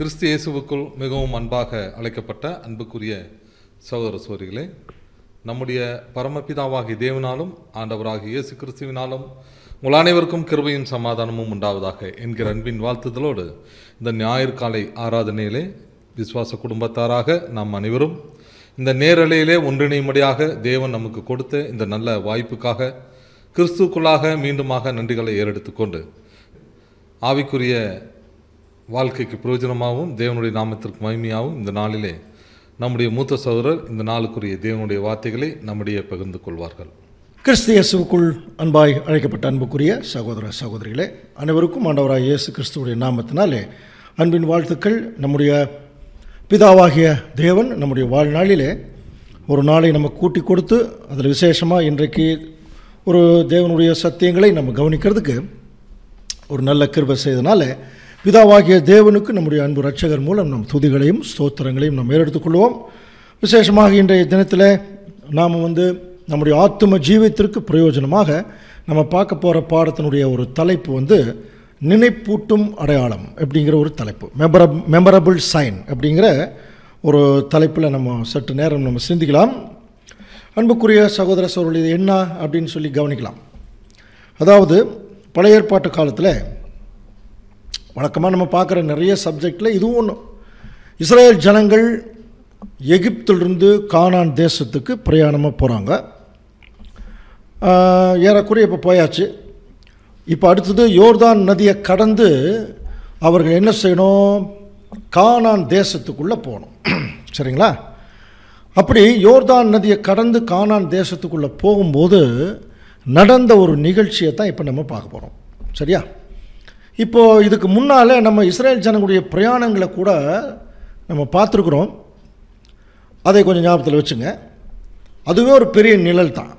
கிறிஸ்து இயேசுவுக்குள் மிகவும் அன்பாக அழைக்கப்பட்ட அன்புக்குரிய சகோதர சோரிகளே நம்முடைய பரமபிதாவாகிய தேவனாலும் ஆண்டவராகிய இயேசு கிறிஸ்துவினாலும் உங்கள் அனைவருக்கும் கிருபையும் சமாதானமும் உண்டாவதாக என்கிற அன்பின் வாழ்த்துதலோடு இந்த ஞாயிறு காலை ஆராதனையிலே விசுவாச குடும்பத்தாராக நாம் அனைவரும் இந்த நேரலையிலே ஒன்றிணையும்படியாக தேவன் நமக்கு கொடுத்த இந்த நல்ல வாய்ப்புக்காக கிறிஸ்துக்குள்ளாக மீண்டுமாக நன்றிகளை ஏறெடுத்துக்கொண்டு ஆவிக்குரிய வாழ்க்கைக்கு பிரயோஜனமாகவும் தேவனுடைய நாமத்திற்கு மகிமையாகவும் இந்த நாளிலே நம்முடைய மூத்த சகோதரர் இந்த நாளுக்குரிய தேவனுடைய வார்த்தைகளை நம்முடைய பகிர்ந்து கொள்வார்கள் கிறிஸ்து இயேசுவுக்குள் அன்பாய் அழைக்கப்பட்ட அன்புக்குரிய சகோதர சகோதரிகளே அனைவருக்கும் ஆண்டவராக இயேசு கிறிஸ்துவுடைய நாமத்தினாலே அன்பின் வாழ்த்துக்கள் நம்முடைய பிதாவாகிய தேவன் நம்முடைய வாழ்நாளிலே ஒரு நாளை நமக்கு கூட்டி கொடுத்து அதில் விசேஷமாக இன்றைக்கு ஒரு தேவனுடைய சத்தியங்களை நம்ம கவனிக்கிறதுக்கு ஒரு நல்ல கிருபை செய்தனால பிதாவாகிய தேவனுக்கு நம்முடைய அன்பு ரட்சகர் மூலம் நம் துதிகளையும் ஸ்தோத்திரங்களையும் நாம் ஏறெடுத்துக்கொள்வோம் விசேஷமாக இன்றைய தினத்தில் நாம் வந்து நம்முடைய ஆத்தும ஜீவித்திற்கு பிரயோஜனமாக நம்ம பார்க்க போகிற பாடத்தினுடைய ஒரு தலைப்பு வந்து நினைப்பூட்டும் அடையாளம் அப்படிங்கிற ஒரு தலைப்பு மெமரப் மெமரபிள் சைன் அப்படிங்கிற ஒரு தலைப்பில் நம்ம சற்று நேரம் நம்ம சிந்திக்கலாம் அன்புக்குரிய சகோதர சோழர் இது என்ன அப்படின்னு சொல்லி கவனிக்கலாம் அதாவது பழைய ஏற்பாட்டு காலத்தில் வழக்கமாக நம்ம பார்க்குற நிறைய சப்ஜெக்டில் இதுவும் ஒன்று இஸ்ரேல் ஜனங்கள் எகிப்திலிருந்து கானான் தேசத்துக்கு பிரயாணமாக போகிறாங்க ஏறக்குறைய இப்போ போயாச்சு இப்போ அடுத்தது யோர்தான் நதியை கடந்து அவர்கள் என்ன செய்யணும் கானான் தேசத்துக்குள்ளே போகணும் சரிங்களா அப்படி யோர்தான் நதியை கடந்து கானான் தேசத்துக்குள்ளே போகும்போது நடந்த ஒரு நிகழ்ச்சியை தான் இப்போ நம்ம பார்க்க போகிறோம் சரியா இப்போது இதுக்கு முன்னால் நம்ம இஸ்ரேல் ஜனங்களுடைய பிரயாணங்களை கூட நம்ம பார்த்துருக்குறோம் அதை கொஞ்சம் ஞாபகத்தில் வச்சுங்க அதுவே ஒரு பெரிய நிழல் தான்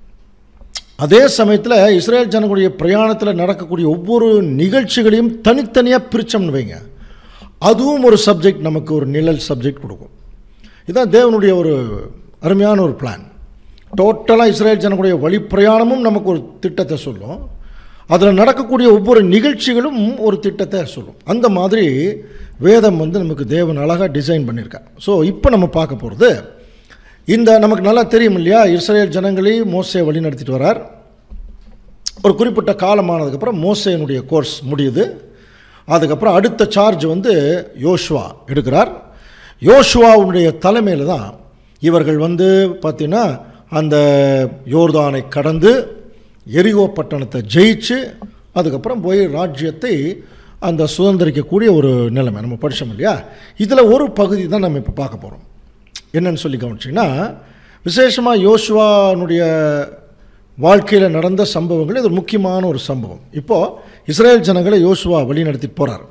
அதே சமயத்தில் இஸ்ரேல் ஜனங்களுடைய பிரயாணத்தில் நடக்கக்கூடிய ஒவ்வொரு நிகழ்ச்சிகளையும் தனித்தனியாக பிரித்தோம்னு வைங்க அதுவும் ஒரு சப்ஜெக்ட் நமக்கு ஒரு நிழல் சப்ஜெக்ட் கொடுக்கும் இதுதான் தேவனுடைய ஒரு அருமையான ஒரு பிளான் டோட்டலாக இஸ்ரேல் ஜனங்களுடைய வழிப்பிரயாணமும் நமக்கு ஒரு திட்டத்தை சொல்லும் அதில் நடக்கக்கூடிய ஒவ்வொரு நிகழ்ச்சிகளும் ஒரு திட்டத்தை சொல்லும் அந்த மாதிரி வேதம் வந்து நமக்கு தேவன் அழகாக டிசைன் பண்ணியிருக்கா ஸோ இப்போ நம்ம பார்க்க போகிறது இந்த நமக்கு நல்லா தெரியும் இல்லையா இஸ்ரேல் ஜனங்களை மோசையை வழி நடத்திட்டு வரார் ஒரு குறிப்பிட்ட காலமானதுக்கப்புறம் மோசையினுடைய கோர்ஸ் முடியுது அதுக்கப்புறம் அடுத்த சார்ஜ் வந்து யோஷ்வா எடுக்கிறார் யோஷ்வாவுடைய தலைமையில் தான் இவர்கள் வந்து பார்த்திங்கன்னா அந்த யோர்தானை கடந்து எரிகோ பட்டணத்தை ஜெயிச்சு அதுக்கப்புறம் போய் ராஜ்யத்தை அந்த சுதந்திரிக்கக்கூடிய ஒரு நிலைமை நம்ம படித்தோம் இல்லையா இதில் ஒரு பகுதி தான் நம்ம இப்போ பார்க்க போகிறோம் என்னன்னு சொல்லி கவனிச்சிங்கன்னா விசேஷமாக யோசுவானுடைய வாழ்க்கையில் நடந்த சம்பவங்கள் இது ஒரு முக்கியமான ஒரு சம்பவம் இப்போது இஸ்ரேல் ஜனங்களை யோசுவா வழி நடத்திட்டு போகிறார்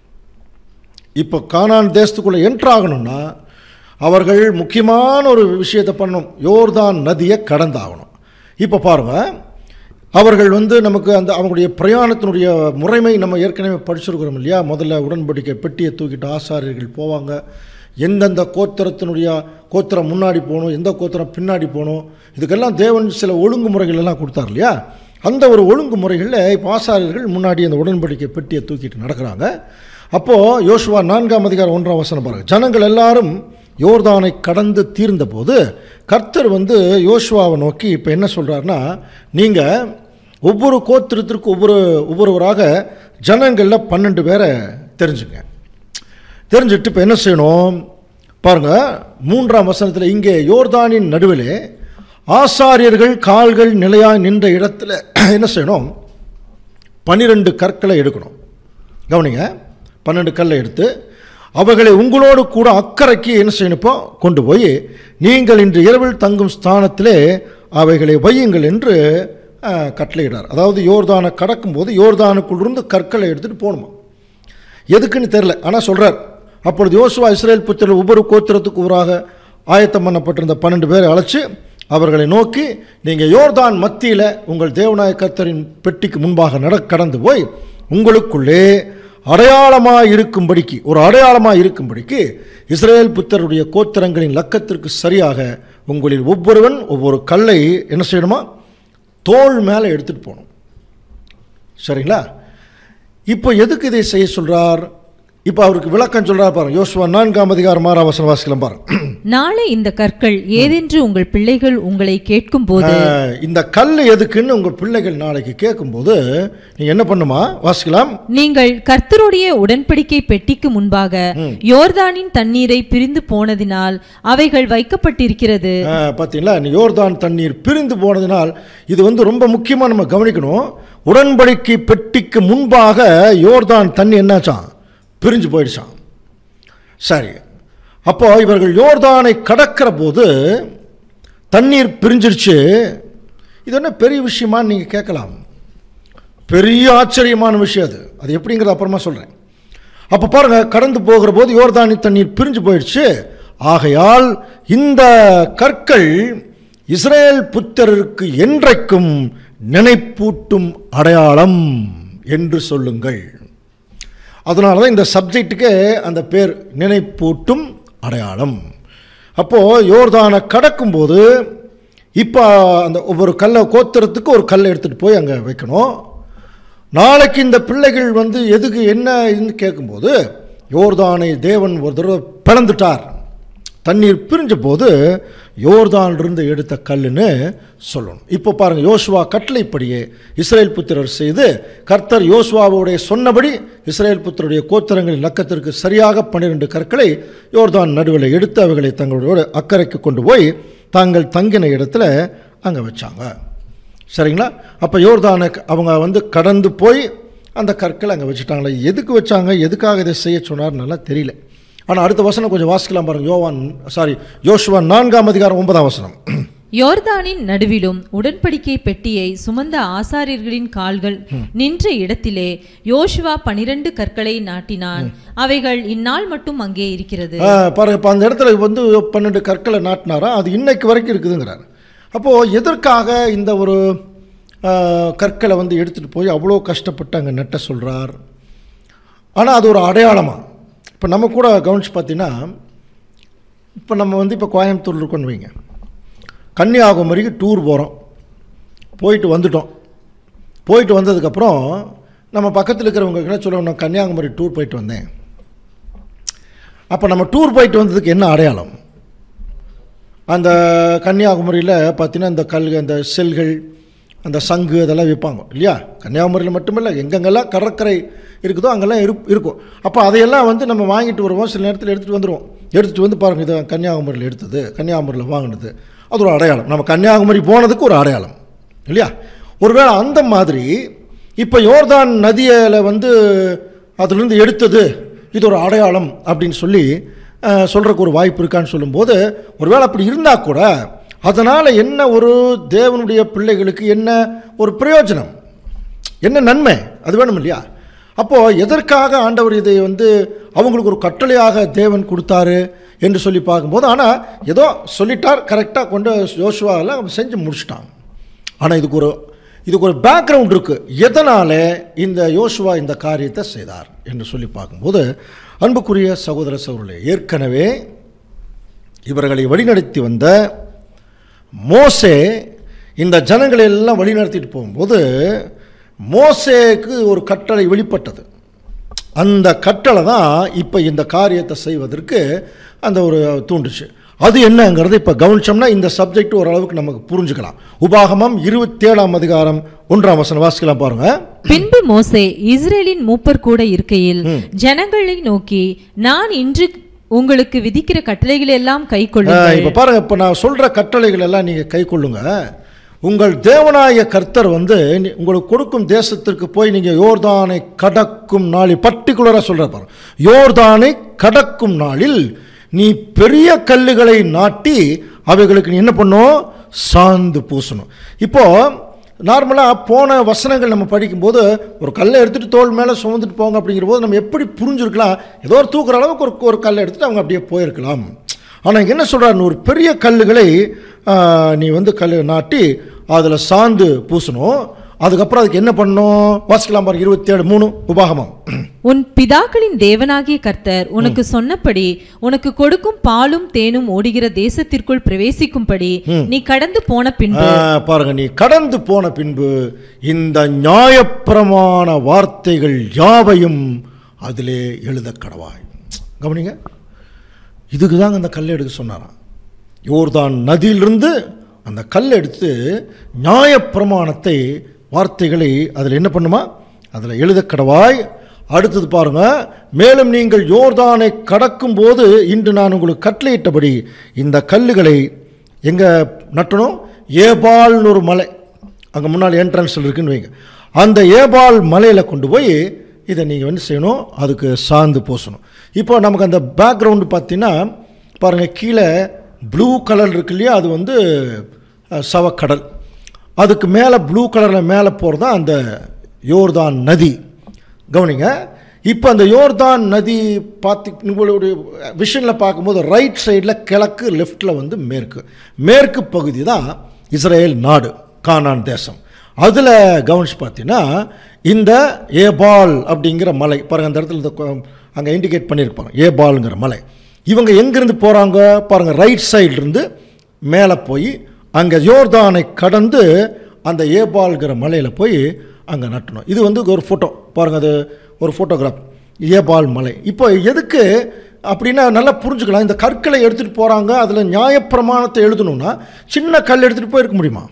இப்போ கானான் தேசத்துக்குள்ளே என்ட்ரு ஆகணும்னா அவர்கள் முக்கியமான ஒரு விஷயத்தை பண்ணணும் யோர்தான் நதியை கடந்தாகணும் இப்போ பாருங்கள் அவர்கள் வந்து நமக்கு அந்த அவங்களுடைய பிரயாணத்தினுடைய முறைமை நம்ம ஏற்கனவே படிச்சிருக்கிறோம் இல்லையா முதல்ல உடன்படிக்கை பெட்டியை தூக்கிட்டு ஆசாரியர்கள் போவாங்க எந்தெந்த கோத்திரத்தினுடைய கோத்திரம் முன்னாடி போகணும் எந்த கோத்திரம் பின்னாடி போகணும் இதுக்கெல்லாம் தேவன் சில ஒழுங்குமுறைகள் எல்லாம் கொடுத்தார் இல்லையா அந்த ஒரு ஒழுங்குமுறைகளில் இப்போ ஆசாரியர்கள் முன்னாடி அந்த உடன்படிக்கை பெட்டியை தூக்கிட்டு நடக்கிறாங்க அப்போது யோசுவா நான்காம் அதிகாரம் ஒன்றாம் வசனம் பாருங்கள் ஜனங்கள் எல்லாரும் யோர்தானை கடந்து தீர்ந்தபோது கர்த்தர் வந்து யோசுவாவை நோக்கி இப்போ என்ன சொல்கிறாருன்னா நீங்கள் ஒவ்வொரு கோத்திரத்திற்கு ஒவ்வொரு ஒவ்வொருவராக ஜனங்களில் பன்னெண்டு பேரை தெரிஞ்சுங்க தெரிஞ்சுட்டு இப்போ என்ன செய்யணும் பாருங்கள் மூன்றாம் வசனத்தில் இங்கே யோர்தானின் நடுவிலே ஆசாரியர்கள் கால்கள் நிலையாக நின்ற இடத்துல என்ன செய்யணும் பன்னிரெண்டு கற்களை எடுக்கணும் கவனிங்க பன்னெண்டு கல்லை எடுத்து அவைகளை உங்களோடு கூட அக்கறைக்கு என்ன செய்யணுப்போ கொண்டு போய் நீங்கள் இன்று இரவில் தங்கும் ஸ்தானத்திலே அவைகளை வையுங்கள் என்று கட்டளையிடார் அதாவது யோர்தானை கடக்கும்போது யோர்தானுக்குள்ளிருந்து கற்களை எடுத்துகிட்டு போகணுமா எதுக்குன்னு தெரில ஆனால் சொல்கிறார் அப்பொழுது யோசுவா இஸ்ரேல் புத்திர ஒவ்வொரு கோத்திரத்துக்கு ஊராக ஆயத்தம் பண்ணப்பட்டிருந்த பன்னெண்டு பேரை அழைச்சி அவர்களை நோக்கி நீங்கள் யோர்தான் மத்தியில் உங்கள் தேவநாய கர்த்தரின் பெட்டிக்கு முன்பாக நட கடந்து போய் உங்களுக்குள்ளே அடையாளமாக இருக்கும்படிக்கு ஒரு அடையாளமாக இருக்கும்படிக்கு இஸ்ரேல் புத்தருடைய கோத்திரங்களின் லக்கத்திற்கு சரியாக உங்களில் ஒவ்வொருவன் ஒவ்வொரு கல்லை என்ன செய்யணுமா தோல் மேலே எடுத்துகிட்டு போகணும் சரிங்களா இப்போ எதுக்கு இதை செய்ய சொல்கிறார் இப்போ அவருக்கு விளக்கம் சொல்றாரு பாருங்க யோசுவா நான்காம் அதிகாரம் ஆறாம் வசனம் வாசிக்கலாம் பாருங்க நாளை இந்த கற்கள் ஏதென்று உங்கள் பிள்ளைகள் உங்களை கேட்கும்போது ஆஹ், இந்த கல் எதுக்குன்னு உங்க பிள்ளைகள் நாளைக்கு கேட்கும்போது நீங்க என்ன பண்ணுமா வாசிக்கலாம் நீங்கள் கர்த்தருடைய உடன்படிக்கை பெட்டிக்கு முன்பாக யோர்தானின் தண்ணீரை பிரிந்து போனதினால் அவைகள் வைக்கப்பட்டிருக்கிறது ஆஹ், பாத்தீங்களா இந்த யோர்தான் தண்ணீர் பிரிந்து போனதினால் இது வந்து ரொம்ப முக்கியமா நம்ம கவனிக்கணும் உடன்படிக்கை பெட்டிக்கு முன்பாக யோர்தான் தண்ணி என்னாச்சான் பிரிஞ்சு போயிடுச்சான் சரி அப்போ இவர்கள் யோர்தானை கடக்கிற போது தண்ணீர் பிரிஞ்சிருச்சு இது என்ன பெரிய விஷயமான்னு நீங்கள் கேட்கலாம் பெரிய ஆச்சரியமான விஷயம் அது அது எப்படிங்கிறத அப்புறமா சொல்கிறேன் அப்போ பாருங்க கடந்து போகிற போது யோர்தானி தண்ணீர் பிரிஞ்சு போயிடுச்சு ஆகையால் இந்த கற்கள் இஸ்ரேல் புத்தருக்கு என்றைக்கும் நினைப்பூட்டும் அடையாளம் என்று சொல்லுங்கள் அதனால தான் இந்த சப்ஜெக்ட்டுக்கு அந்த பேர் நினைப்பூட்டும் அடையாளம் அப்போது யோர்தானை கடக்கும்போது இப்போ அந்த ஒவ்வொரு கல்லை கோத்திரத்துக்கு ஒரு கல்லை எடுத்துகிட்டு போய் அங்கே வைக்கணும் நாளைக்கு இந்த பிள்ளைகள் வந்து எதுக்கு என்ன இதுன்னு கேட்கும்போது யோர்தானை தேவன் ஒரு தடவை பிளந்துட்டார் தண்ணீர் பிரிஞ்ச போது யோர்தானிலிருந்து எடுத்த கல்லுன்னு சொல்லணும் இப்போ பாருங்கள் யோசுவா கட்டளைப்படியே இஸ்ரேல் புத்திரர் செய்து கர்த்தர் யோசுவாவுடைய சொன்னபடி இஸ்ரேல் புத்திரருடைய கோத்திரங்களின் லக்கத்திற்கு சரியாக பன்னிரண்டு கற்களை யோர்தான் நடுவில் எடுத்து அவைகளை தங்களுடைய அக்கறைக்கு கொண்டு போய் தாங்கள் தங்கின இடத்துல அங்கே வச்சாங்க சரிங்களா அப்போ யோர்தானை அவங்க வந்து கடந்து போய் அந்த கற்களை அங்கே வச்சுட்டாங்களே எதுக்கு வச்சாங்க எதுக்காக இதை செய்ய சொன்னார் நல்லா தெரியல ஆனால் அடுத்த வசனம் கொஞ்சம் வாசிக்கலாம் பாருங்க யோவான் சாரி யோசுவா நான்காம் அதிகாரம் ஒன்பதாம் வசனம் யோர்தானின் நடுவிலும் உடன்படிக்கை பெட்டியை சுமந்த ஆசாரியர்களின் கால்கள் நின்ற இடத்திலே யோசுவா பனிரெண்டு கற்களை நாட்டினான் அவைகள் இந்நாள் மட்டும் அங்கே இருக்கிறது ஆ, பாருங்க இப்போ அந்த இடத்துல வந்து பன்னெண்டு கற்களை நாட்டினாரா அது இன்னைக்கு வரைக்கும் இருக்குதுங்கிறார் அப்போது எதற்காக இந்த ஒரு ஆ, கற்களை வந்து எடுத்துகிட்டு போய் அவ்வளோ கஷ்டப்பட்டு அங்கே நெட்ட சொல்கிறார் ஆனால் அது ஒரு அடையாளமாக இப்போ நம்ம கூட கவனிச்சு பார்த்தீங்கன்னா இப்போ நம்ம வந்து இப்போ கோயம்புத்தூர் இருக்கோன்னு வைங்க கன்னியாகுமரிக்கு டூர் போகிறோம் போயிட்டு வந்துட்டோம் போயிட்டு வந்ததுக்கப்புறம் நம்ம பக்கத்தில் இருக்கிறவங்க கிட்ட சொல்லுவோம் நான் கன்னியாகுமரி டூர் போயிட்டு வந்தேன் அப்போ நம்ம டூர் போயிட்டு வந்ததுக்கு என்ன அடையாளம் அந்த கன்னியாகுமரியில் பார்த்தீங்கன்னா இந்த கல் அந்த செல்கள் அந்த சங்கு அதெல்லாம் விற்பாங்க இல்லையா கன்னியாகுமரியில் மட்டுமில்லை எங்கெங்கெல்லாம் கடற்கரை இருக்குதோ அங்கெல்லாம் இரு இருக்கும் அப்போ அதையெல்லாம் வந்து நம்ம வாங்கிட்டு வருவோம் சில நேரத்தில் எடுத்துகிட்டு வந்துடுவோம் எடுத்துகிட்டு வந்து பாருங்கள் இதை கன்னியாகுமரியில் எடுத்தது கன்னியாகுமரியில் வாங்கினது அது ஒரு அடையாளம் நம்ம கன்னியாகுமரி போனதுக்கு ஒரு அடையாளம் இல்லையா ஒருவேளை அந்த மாதிரி இப்போ யோர்தான் நதியில் வந்து அதிலிருந்து எடுத்தது இது ஒரு அடையாளம் அப்படின்னு சொல்லி சொல்கிறக்கு ஒரு வாய்ப்பு இருக்கான்னு சொல்லும்போது ஒருவேளை அப்படி இருந்தால் கூட அதனால் என்ன ஒரு தேவனுடைய பிள்ளைகளுக்கு என்ன ஒரு பிரயோஜனம் என்ன நன்மை அது வேணும் இல்லையா அப்போது எதற்காக ஆண்டவர் இதை வந்து அவங்களுக்கு ஒரு கட்டளையாக தேவன் கொடுத்தாரு என்று சொல்லி பார்க்கும்போது ஆனால் ஏதோ சொல்லிட்டார் கரெக்டாக கொண்டு யோசுவாவில் செஞ்சு முடிச்சிட்டான் ஆனால் இதுக்கு ஒரு இதுக்கு ஒரு பேக்ரவுண்ட் இருக்குது எதனால் இந்த யோசுவா இந்த காரியத்தை செய்தார் என்று சொல்லி பார்க்கும்போது அன்புக்குரிய சகோதர சகோதரர்களே ஏற்கனவே இவர்களை வழிநடத்தி வந்த மோசே இந்த ஜனங்களை எல்லாம் வழிநடத்திட்டு போகும்போது மோசேக்கு ஒரு கட்டளை வெளிப்பட்டது அந்த கட்டளை தான் இப்போ இந்த காரியத்தை செய்வதற்கு அந்த ஒரு தூண்டுச்சு அது என்னங்கிறத இப்போ கவனிச்சோம்னா இந்த சப்ஜெக்ட் ஓரளவுக்கு நமக்கு புரிஞ்சுக்கலாம் உபாகமம் இருபத்தேழாம் அதிகாரம் ஒன்றாம் வசனம் வாசிக்கலாம் பாருங்க பின்பு மோசே இஸ்ரேலின் மூப்பர் கூட இருக்கையில் ஜனங்களை நோக்கி நான் இன்று உங்களுக்கு விதிக்கிற கட்டளைகளை எல்லாம் கை ஆஹ், இப்ப பாருங்க இப்போ நான் சொல்ற கட்டளைகள் எல்லாம் நீங்க கை கொள்ளுங்க உங்கள் தேவனாய கர்த்தர் வந்து நீ- உங்களுக்கு கொடுக்கும் தேசத்திற்கு போய் நீங்க யோர்தானை கடக்கும் நாளில் பர்டிகுலராக சொல்ற பாருங்க யோர்தானை கடக்கும் நாளில் நீ பெரிய கல்லுகளை நாட்டி அவைகளுக்கு நீ என்ன பண்ணும் சாந்து பூசணும் இப்போ நார்மலாக போன வசனங்கள் நம்ம படிக்கும்போது ஒரு கல்லை எடுத்துகிட்டு தோல் மேலே சுமந்துட்டு போங்க அப்படிங்கிற போது நம்ம எப்படி புரிஞ்சிருக்கலாம் ஏதோ ஒரு தூக்குற அளவுக்கு ஒரு ஒரு கல்லை எடுத்துகிட்டு அவங்க அப்படியே போயிருக்கலாம் ஆனால் இங்கே என்ன சொல்கிறார் ஒரு பெரிய கல்லுகளை ஆ, நீ வந்து கல் நாட்டி அதில் சாந்து பூசணும் அதுக்கப்புறம் அதுக்கு என்ன பண்ணணும் வாசிக்கலாம் பாருங்க இருபத்தேழு மூணு உபாகமம் உன் பிதாக்களின் தேவனாகிய கர்த்தர் உனக்கு சொன்னபடி உனக்கு கொடுக்கும் பாலும் தேனும் ஓடுகிற தேசத்திற்குள் பிரவேசிக்கும்படி நீ கடந்து போன பின்பு ஆ, பாருங்க நீ கடந்து போன பின்பு இந்த நியாயப்பிரமாண வார்த்தைகள் யாவையும் அதிலே எழுத கடவாய் கவனிங்க இதுக்கு தாங்க அந்த கல்லை எடுக்க சொன்னாராம் யோர்தான் நதியிலிருந்து அந்த கல்லை எடுத்து நியாயப்பிரமாணத்தை வார்த்தைகளை அதில் என்ன பண்ணுமா அதில் எழுத கடவாய் அடுத்தது பாருங்க மேலும் நீங்கள் யோர்தானை கடக்கும்போது இன்று நான் உங்களுக்கு கட்டளையிட்டபடி இந்த கல்லுகளை எங்கே நட்டணும் ஏபால்னு ஒரு மலை அங்கே முன்னால் என்ட்ரன்ஸில் இருக்குன்னு வைங்க அந்த ஏபால் மலையில் கொண்டு போய் இதை நீங்கள் என்ன செய்யணும் அதுக்கு சாந்து பூசணும் இப்போ நமக்கு அந்த பேக்ரவுண்டு பார்த்தீங்கன்னா பாருங்கள் கீழே ப்ளூ கலர் இருக்கு இல்லையா அது வந்து அஹ், சவக்கடல் அதுக்கு மேலே ப்ளூ கலரில் மேலே போகிறது தான் அந்த யோர்தான் நதி கவனிங்க இப்போ அந்த யோர்தான் நதி பார்த்து உங்களுடைய விஷனில் பார்க்கும்போது ரைட் சைடில் கிழக்கு லெஃப்டில் வந்து மேற்கு மேற்கு பகுதி தான் இஸ்ரேல் நாடு கானான் தேசம் அதில் கவனிச்சு பார்த்தீங்கன்னா இந்த ஏபால் அப்படிங்கிற மலை பாருங்கள் அந்த இடத்துல இந்த அங்கே இண்டிகேட் பண்ணியிருப்பாங்க ஏபாலுங்கிற மலை இவங்க எங்கேருந்து போகிறாங்க பாருங்கள் ரைட் சைட்லேருந்து மேலே போய் அங்கே யோர்தானை கடந்து அந்த ஏபால்ங்கிற மலையில் போய் அங்கே நட்டணும் இது வந்து ஒரு ஃபோட்டோ பாருங்கள் அது ஒரு ஃபோட்டோகிராஃப் ஏபால் மலை இப்போ எதுக்கு அப்படின்னா நல்லா புரிஞ்சுக்கலாம் இந்த கற்களை எடுத்துகிட்டு போகிறாங்க அதில் நியாயப்பிரமாணத்தை எழுதணும்னா சின்ன கல் எடுத்துகிட்டு போயிருக்க முடியுமா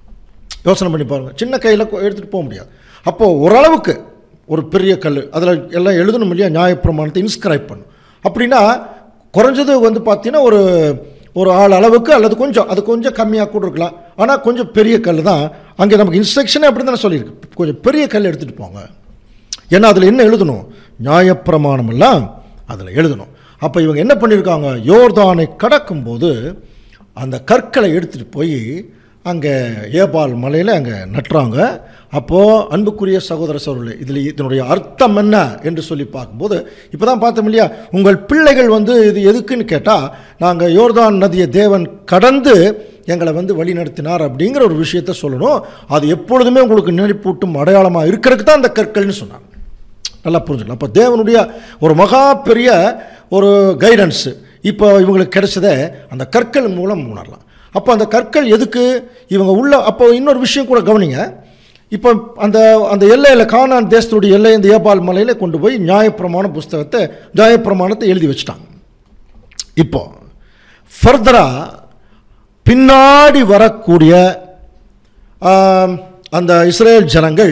யோசனை பண்ணி பாருங்கள் சின்ன கையில் எடுத்துகிட்டு போக முடியாது அப்போது ஓரளவுக்கு ஒரு பெரிய கல் அதில் எல்லாம் எழுதணும் இல்லையா நியாயப்பிரமாணத்தை இன்ஸ்கிரைப் பண்ணும் அப்படின்னா குறைஞ்சது வந்து பார்த்தீங்கன்னா ஒரு ஒரு ஆள் அளவுக்கு அல்லது கொஞ்சம் அது கொஞ்சம் கம்மியாக கூட இருக்கலாம் ஆனால் கொஞ்சம் பெரிய கல் தான் அங்கே நமக்கு இன்ஸ்ட்ரக்ஷனே அப்படி தானே சொல்லியிருக்கு கொஞ்சம் பெரிய கல் எடுத்துகிட்டு போங்க ஏன்னா அதில் என்ன எழுதணும் நியாயப்பிரமாணம் எல்லாம் அதில் எழுதணும் அப்போ இவங்க என்ன பண்ணியிருக்காங்க யோர்தானை கடக்கும்போது அந்த கற்களை எடுத்துகிட்டு போய் அங்கே ஏபால் மலையில் அங்கே நட்டுறாங்க அப்போது அன்புக்குரிய சகோதர சகோதரர்களே இதில் இதனுடைய அர்த்தம் என்ன என்று சொல்லி பார்க்கும்போது இப்போ தான் பார்த்தோம் இல்லையா உங்கள் பிள்ளைகள் வந்து இது எதுக்குன்னு கேட்டால் நாங்கள் யோர்தான் நதியை தேவன் கடந்து எங்களை வந்து வழி நடத்தினார் அப்படிங்கிற ஒரு விஷயத்த சொல்லணும் அது எப்பொழுதுமே உங்களுக்கு நினைப்பூட்டும் அடையாளமாக இருக்கிறதுக்கு தான் அந்த கற்கள்னு சொன்னாங்க நல்லா புரிஞ்சுக்கலாம் அப்போ தேவனுடைய ஒரு மகா பெரிய ஒரு கைடன்ஸு இப்போ இவங்களுக்கு கிடைச்சதை அந்த கற்கள் மூலம் உணரலாம் அப்போ அந்த கற்கள் எதுக்கு இவங்க உள்ள அப்போ இன்னொரு விஷயம் கூட கவனிங்க இப்போ அந்த அந்த எல்லையில் கானான் தேசத்துடைய எல்லை இந்த ஏபால் மலையில் கொண்டு போய் நியாயப்பிரமாண புஸ்தகத்தை நியாயப்பிரமாணத்தை எழுதி வச்சிட்டாங்க இப்போ ஃபர்தராக பின்னாடி வரக்கூடிய ஆம், அந்த இஸ்ரேல் ஜனங்கள்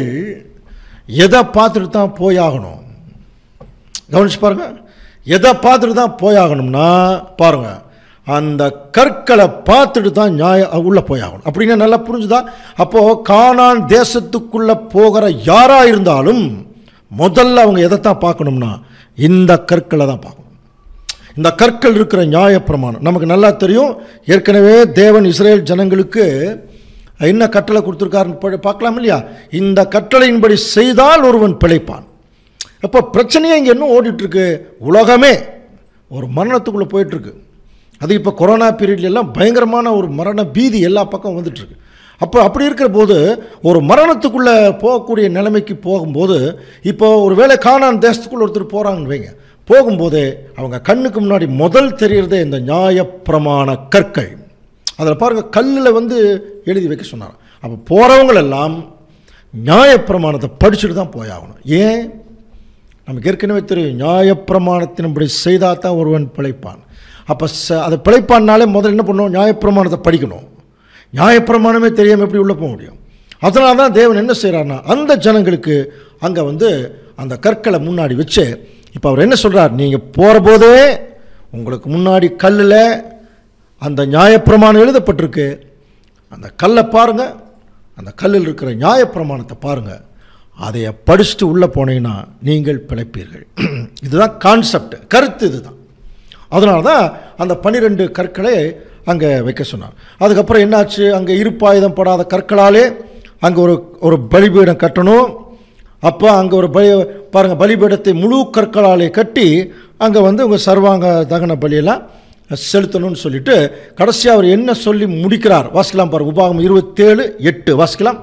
எதை பார்த்துட்டு தான் போயாகணும் கவனிச்சு பாருங்க எதை பார்த்துட்டு தான் போயாகணும்னா பாருங்க அந்த கற்களை பார்த்துட்டு தான் நியாய உள்ளே போயாகணும் அப்படின்னா நல்லா புரிஞ்சுதா அப்போது கானான் தேசத்துக்குள்ளே போகிற யாராக இருந்தாலும் முதல்ல அவங்க எதைத்தான் பார்க்கணும்னா இந்த கற்களை தான் பார்க்கணும் இந்த கற்கள் இருக்கிற நியாயப்பிரமாணம் நமக்கு நல்லா தெரியும் ஏற்கனவே தேவன் இஸ்ரேல் ஜனங்களுக்கு என்ன கட்டளை கொடுத்துருக்காருன்னு பா- பார்க்கலாம் இல்லையா இந்த கட்டளையின்படி செய்தால் ஒருவன் பிழைப்பான் அப்போ பிரச்சனையே இங்கே இன்னும் ஓடிட்டுருக்கு உலகமே ஒரு மரணத்துக்குள்ளே போயிட்டுருக்கு அது இப்போ கொரோனா பீரியட்ல எல்லாம் பயங்கரமான ஒரு மரண பீதி எல்லா பக்கம் வந்துட்டுருக்கு அப்போ அப்படி இருக்கிற போது ஒரு மரணத்துக்குள்ளே போகக்கூடிய நிலைமைக்கு போகும்போது இப்போ ஒரு வேளை காணான் தேசத்துக்குள்ள ஒருத்தர் போகிறாங்கன்னு வைங்க போகும்போதே அவங்க கண்ணுக்கு முன்னாடி முதல் தெரியறதே இந்த நியாயப்பிரமாண கற்கள் அதில் பாருங்கள் கல்லில் வந்து எழுதி வைக்க சொன்னாங்க அப்போ போகிறவங்களெல்லாம் நியாயப்பிரமாணத்தை படிச்சுட்டு தான் போயாகணும் ஏன் நமக்கு ஏற்கனவே தெரியும் நியாயப்பிரமாணத்தின்படி செய்தால் தான் ஒருவன் பிழைப்பான் அப்போ ச அதை பிழைப்பான்னாலே முதல்ல என்ன பண்ணணும் நியாயப்பிரமாணத்தை படிக்கணும் நியாயப்பிரமாணமே தெரியாமல் எப்படி உள்ளே போக முடியும் அதனால தான் தேவன் என்ன செய்கிறாருன்னா அந்த ஜனங்களுக்கு அங்கே வந்து அந்த கற்களை முன்னாடி வச்சு இப்போ அவர் என்ன சொல்கிறார் நீங்கள் போகிற போதே உங்களுக்கு முன்னாடி கல்லில் அந்த நியாயப்பிரமாணம் எழுதப்பட்டிருக்கு அந்த கல்லை பாருங்கள் அந்த கல்லில் இருக்கிற நியாயப்பிரமாணத்தை பாருங்கள் அதைய படிச்சுட்டு உள்ளே போனீங்கன்னா நீங்கள் பிழைப்பீர்கள் இதுதான் கான்செப்ட் கருத்து இதுதான் அதனால தான் அந்த பன்னிரெண்டு கற்களை அங்கே வைக்க சொன்னார் அதுக்கப்புறம் என்னாச்சு அங்கே இருப்பாயுதம் படாத கற்களாலே அங்கே ஒரு ஒரு பலிபீடம் கட்டணும் அப்போ அங்கே ஒரு பலி பாருங்கள் பலிபீடத்தை முழு கற்களாலே கட்டி அங்கே வந்து உங்கள் சர்வாங்க தகன பலியெல்லாம் செலுத்தணும்னு சொல்லிட்டு கடைசியாக அவர் என்ன சொல்லி முடிக்கிறார் வாசிக்கலாம் பாருங்க உபாகம் இருபத்தேழு எட்டு வாசிக்கலாம்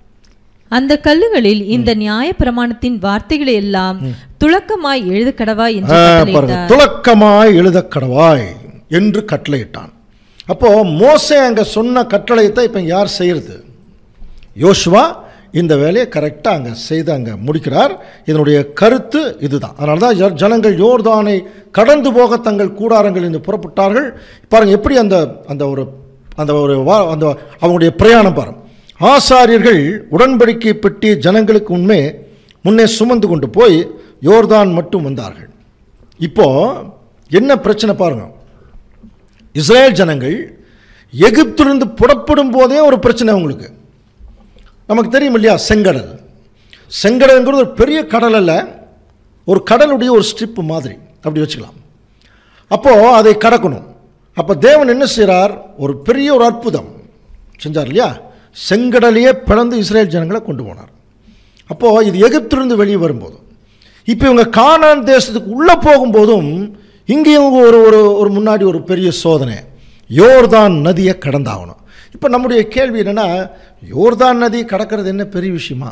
அந்த கல்லுகளில் இந்த நியாய பிரமாணத்தின் வார்த்தைகளை எல்லாம் துளக்கமாய் எழுத கடவா என்று ஆ, பாருங்க கட்டளையிட்டார் துலக்கமாய் எழுத கடவாய் என்று கட்டளையிட்டான் அப்போ மோசே அங்க சொன்ன கட்டளையத்தை இப்போ யார் செய்யறது யோசுவா இந்த வேலையை கரெக்டாக அங்கே செய்து அங்கே முடிக்கிறார் இதனுடைய கருத்து இதுதான் அதனால தான் ஜ- ஜனங்கள் யோர்தானை கடந்து போக தங்கள் கூடாரங்கள் இருந்து புறப்பட்டார்கள் பாருங்க எப்படி அந்த அந்த ஒரு அந்த ஒரு வா அந்த அவங்களுடைய பிரயாணம் பாருங்க ஆசாரியர்கள் உடன்படிக்கை பெட்டி ஜனங்களுக்கு உண்மை முன்னே சுமந்து கொண்டு போய் யோர்தான் மட்டும் வந்தார்கள் இப்போ என்ன பிரச்சனை பாருங்க இஸ்ரேல் ஜனங்கள் எகிப்திலிருந்து புறப்படும் போதே ஒரு பிரச்சனை அவங்களுக்கு நமக்கு தெரியும் இல்லையா செங்கடல் செங்கடல்ங்கிறது ஒரு பெரிய கடல் அல்ல ஒரு கடலுடைய ஒரு ஸ்ட்ரிப் மாதிரி அப்படி வச்சுக்கலாம் அப்போது அதை கடக்கணும் அப்போ தேவன் என்ன செய்கிறார் ஒரு பெரிய ஒரு அற்புதம் செஞ்சார் இல்லையா செங்கடலையே பிளந்து இஸ்ரேல் ஜனங்களை கொண்டு போனார் அப்போது இது எகிப்திலிருந்து வெளியே வரும்போது இப்போ இவங்க கானான் தேசத்துக்கு உள்ளே போகும்போதும் இங்கேயும் ஒரு ஒரு ஒரு முன்னாடி ஒரு பெரிய சோதனை யோர்தான் நதியை கடந்தாகணும் இப்போ நம்முடைய கேள்வி என்னென்னா யோர்தான் நதி கடக்கிறது என்ன பெரிய விஷயமா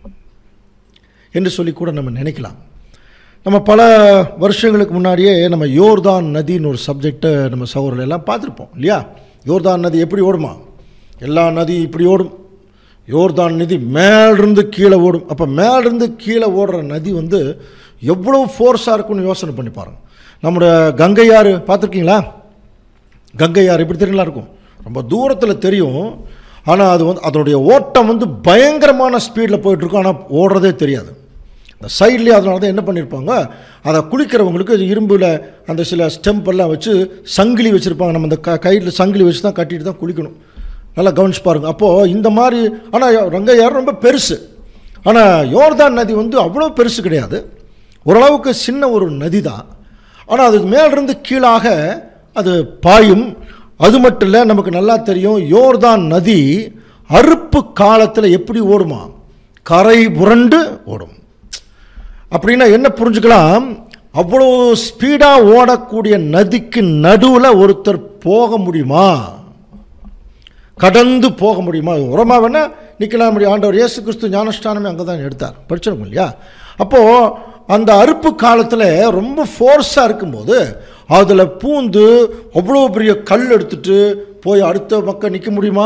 என்று சொல்லி கூட நம்ம நினைக்கலாம் நம்ம பல வருஷங்களுக்கு முன்னாடியே நம்ம யோர்தான் நதின்னு ஒரு சப்ஜெக்டை நம்ம சகோதரர்கள் எல்லாம் பார்த்துருப்போம் இல்லையா யோர்தான் நதி எப்படி ஓடுமா எல்லா நதி இப்படி ஓடும் யோர்தான் நதி மேலிருந்து கீழே ஓடும் அப்போ மேலிருந்து கீழே ஓடுற நதி வந்து எவ்வளோ ஃபோர்ஸாக இருக்கும்னு யோசனை பண்ணி பாருங்க நம்முடைய கங்கை ஆறு பார்த்துருக்கீங்களா கங்கை ஆறு எப்படி தெரியுங்களா இருக்கும் ரொம்ப தூரத்தில் தெரியும் ஆனால் அது வந்து அதனுடைய ஓட்டம் வந்து பயங்கரமான ஸ்பீடில் போயிட்டுருக்கும் ஆனால் ஓடுறதே தெரியாது இந்த சைட்லேயே அதனால தான் என்ன பண்ணியிருப்பாங்க அதை குளிக்கிறவங்களுக்கு இரும்பில் அந்த சில ஸ்டெம்ப் எல்லாம் வச்சு சங்கிலி வச்சுருப்பாங்க நம்ம இந்த க கையில் சங்கிலி வச்சு தான் கட்டிட்டு தான் குளிக்கணும் நல்லா கவனிச்சு பாருங்க அப்போது இந்த மாதிரி ஆனால் ரங்கையார் ரொம்ப பெருசு ஆனால் யோர்தான் நதி வந்து அவ்வளோ பெருசு கிடையாது ஓரளவுக்கு சின்ன ஒரு நதி தான் ஆனால் அதுக்கு மேலிருந்து கீழாக அது பாயும் அது மட்டும் இல்லை நமக்கு நல்லா தெரியும் யோர்தான் நதி அறுப்பு காலத்தில் எப்படி ஓடுமா கரை புரண்டு ஓடும் அப்படின்னா என்ன புரிஞ்சுக்கலாம் அவ்வளோ ஸ்பீடாக ஓடக்கூடிய நதிக்கு நடுவில் ஒருத்தர் போக முடியுமா கடந்து போக முடியுமா உரமா வேணா நிற்கலாம் முடியும் ஆண்டவர் இயேசு கிறிஸ்து ஞானஸ்தானமே அங்கே தான் எடுத்தார் படிச்சிருக்கோம் இல்லையா அப்போது அந்த அறுப்பு காலத்தில் ரொம்ப ஃபோர்ஸாக இருக்கும்போது அதில் பூந்து அவ்வளோ பெரிய கல் எடுத்துட்டு போய் அடுத்த பக்கம் நிற்க முடியுமா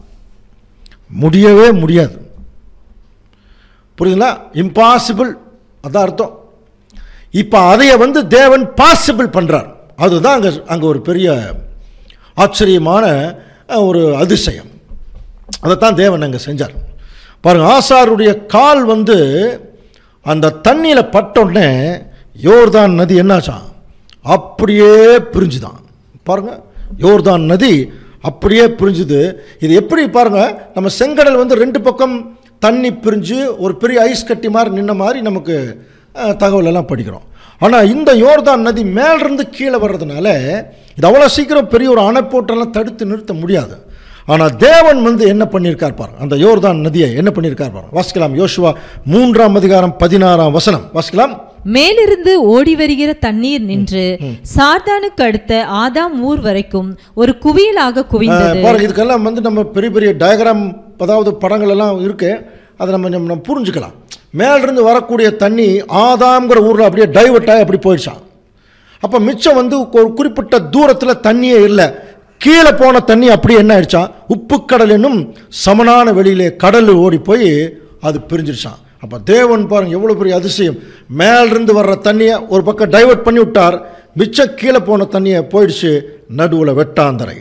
முடியவே முடியாது புரியுதுங்களா இம்பாசிபிள் அதான் அர்த்தம் இப்போ அதைய வந்து தேவன் பாசிபிள் பண்ணுறார் அதுதான் அங்கே அங்கே ஒரு பெரிய ஆச்சரியமான அஹ், ஒரு அதிசயம் அதைத்தான் தேவன் அங்கே செஞ்சார் பாருங்க ஆசாருடைய கால் வந்து அந்த தண்ணியில் பட்டோடனே யோர்தான் நதி என்னாச்சான் அப்படியே பிரிஞ்சுதான் பாருங்க யோர்தான் நதி அப்படியே பிரிஞ்சுது இது எப்படி பாருங்க நம்ம செங்கடல் வந்து ரெண்டு பக்கம் தண்ணி பிரிஞ்சு ஒரு பெரிய ஐஸ் கட்டி மாதிரி நின்ன மாதிரி நமக்கு அஹ், தகவல் எல்லாம் படிக்கிறோம் ஆனால் இந்த யோர்தான் நதி மேலிருந்து கீழே வர்றதுனால இது அவ்வளோ சீக்கிரம் பெரிய ஒரு அணை போட்டெல்லாம் தடுத்து நிறுத்த முடியாது ஆனால் தேவன் வந்து என்ன பண்ணியிருக்கார் பாருங்க அந்த யோர்தான் நதியை என்ன பண்ணியிருக்கார் பாருங்க வாசிக்கலாம் யோசுவா மூன்றாம் அதிகாரம் பதினாறாம் வசனம் வாசிக்கலாம் மேலிருந்து ஓடி வருகிற தண்ணீர் நின்று சார்தானுக்கு அடுத்த ஆதாம் ஊர் வரைக்கும் ஒரு குவியலாக குவிந்தது பாருங்க இதுக்கெல்லாம் வந்து நம்ம பெரிய பெரிய டயக்ராம் அதாவது படங்கள் எல்லாம் இருக்கு அதை நம்ம நம்ம நம்ம புரிஞ்சுக்கலாம் மேலிருந்து வரக்கூடிய தண்ணி ஆதாம்ங்கிற ஊரில் அப்படியே டைவர்ட் ஆகி அப்படி போயிடுச்சான் அப்போ மிச்சம் வந்து ஒரு குறிப்பிட்ட தூரத்தில் தண்ணியே இல்லை கீழே போன தண்ணி அப்படியே என்ன ஆயிடுச்சான் உப்பு கடல் என்னும் சமனான வெளியிலே கடல் ஓடி போய் அது பிரிஞ்சிருச்சான் அப்போ தேவன் பாருங்க எவ்வளோ பெரிய அதிசயம் மேலிருந்து வர்ற தண்ணியை ஒரு பக்கம் டைவர்ட் பண்ணி விட்டார் மிச்சம் கீழே போன தண்ணியை போயிடுச்சு நடுவில் வெட்டாந்தரை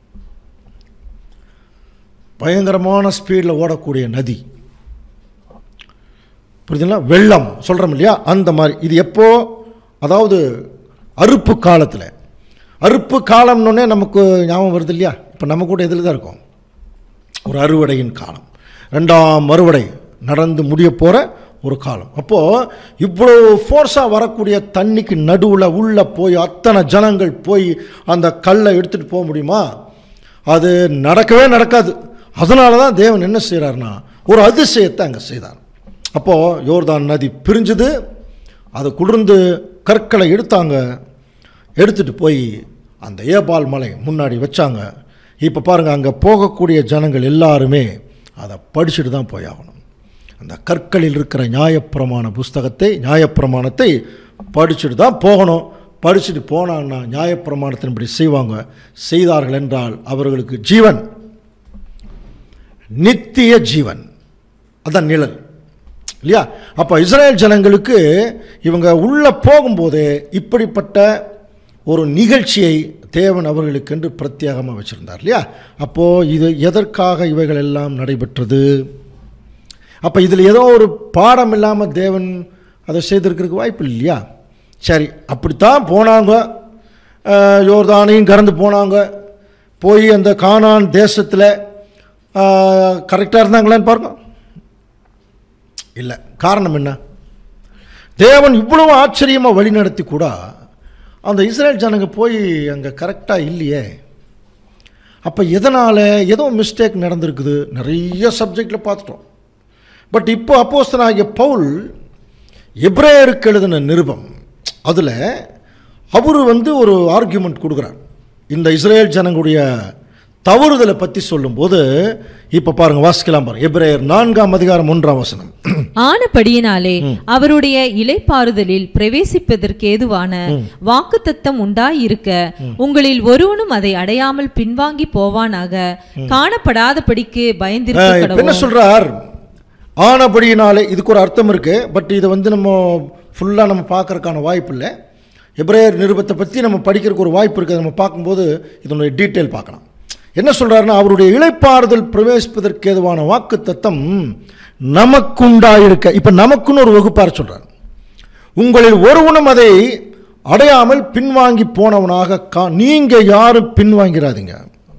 பயங்கரமான ஸ்பீடில் ஓடக்கூடிய நதி புரியுதுங்களா வெள்ளம் சொல்கிறோம் இல்லையா அந்த மாதிரி இது எப்போ அதாவது அறுப்பு காலத்தில் அறுப்பு காலம்னோடனே நமக்கு ஞாபகம் வருது இல்லையா இப்போ நம்ம கூட இதில் தான் இருக்கோம் ஒரு அறுவடையின் காலம் ரெண்டாம் அறுவடை நடந்து முடிய போகிற ஒரு காலம் அப்போது இவ்வளோ ஃபோர்ஸாக வரக்கூடிய தண்ணிக்கு நடுவில் உள்ளே போய் அத்தனை ஜனங்கள் போய் அந்த கல்லை எடுத்துகிட்டு போக முடியுமா அது நடக்கவே நடக்காது அதனால தான் தேவன் என்ன செய்கிறாருன்னா ஒரு அதிசயத்தை அங்கே செய்தார் அப்போது யோர்தான் நதி பிரிஞ்சுது அது குளிர்ந்து கற்களை எடுத்தாங்க எடுத்துகிட்டு போய் அந்த ஏபால் மலை முன்னாடி வச்சாங்க இப்போ பாருங்கள் அங்கே போகக்கூடிய ஜனங்கள் எல்லாருமே அதை படிச்சுட்டு தான் போய் ஆகணும் அந்த கற்களில் இருக்கிற நியாயப்பிரமாண புஸ்தகத்தை நியாயப்பிரமாணத்தை படிச்சுட்டு தான் போகணும் படிச்சுட்டு போனாங்கன்னா நியாயப்பிரமாணத்தின்படி செய்வாங்க செய்தார்கள் என்றால் அவர்களுக்கு ஜீவன் நித்திய ஜீவன் அதான் நிழல் இல்லையா அப்போ இஸ்ரேல் ஜனங்களுக்கு இவங்க உள்ளே போகும்போதே இப்படிப்பட்ட ஒரு நிகழ்ச்சியை தேவன் அவர்களுக்கென்று பிரத்யேகமாக வச்சுருந்தார் இல்லையா அப்போது இது எதற்காக இவைகள் எல்லாம் நடைபெற்றது அப்போ இதில் ஏதோ ஒரு பாடம் இல்லாமல் தேவன் அதை செய்திருக்கிறதுக்கு வாய்ப்பு இல்லையா சரி அப்படித்தான் போனாங்க அஹ், யோர்தானையும் கடந்து போனாங்க போய் அந்த கானான் தேசத்தில் கரெக்டாக இருந்தாங்களான்னு பாருங்க இல்லை காரணம் என்ன தேவன் இவ்வளவு ஆச்சரியமாக வழிநடத்தி கூட அந்த இஸ்ரேல் ஜனங்க போய் அங்கே கரெக்டாக இல்லையே அப்போ எதனால் ஏதோ மிஸ்டேக் நடந்திருக்குது நிறைய சப்ஜெக்டில் பார்த்துட்டோம் பட் இப்போ அப்போஸ்தலனாகிய பவுல் எப்ரேயருக்கு எழுதின நிருபம் அதில் அவர் வந்து ஒரு ஆர்கியூமெண்ட் கொடுக்குறார் இந்த இஸ்ரேல் ஜனங்களுடைய தவறுதலை பற்றி சொல்லும்போது இப்போ பாருங்க வாசிக்கலாம் பாருங்க எப்ரேயர் நான்காம் அதிகாரம் ஒன்றாம் வசனம் ஆனபடியினாலே அவருடைய இலைப்பாறுதலில் பிரவேசிப்பதற்கு ஏதுவான வாக்குத்தத்தம் உண்டாயிருக்க உங்களில் ஒருவனும் அதை அடையாமல் பின்வாங்கி போவானாக காணப்படாதபடிக்கு பயந்திருக்க இப்போ என்ன கடவுள் சொல்றார் ஆனபடியினாலே இதுக்கு ஒரு அர்த்தம் இருக்கு பட் இதை வந்து நம்ம ஃபுல்லாக நம்ம பார்க்கறதுக்கான வாய்ப்பு இல்லை எப்ரேயர் நிருபத்தை பற்றி நம்ம படிக்கிறதுக்கு ஒரு வாய்ப்பு இருக்குது நம்ம பார்க்கும்போது இதனுடைய டீட்டெயில் பார்க்கலாம் என்ன சொல்றாருன்னா அவருடைய இளைப்பாறுதல் பிரவேசிப்பதற்கு ஏதுவான வாக்கு தத்தம் நமக்குண்டாயிருக்க இப்போ நமக்குன்னு ஒரு வகுப்பார் சொல்றார் உங்களில் ஒருவனும் அதை அடையாமல் பின்வாங்கி போனவனாக கா நீங்க யாரும் பின்வாங்கிறாதீங்க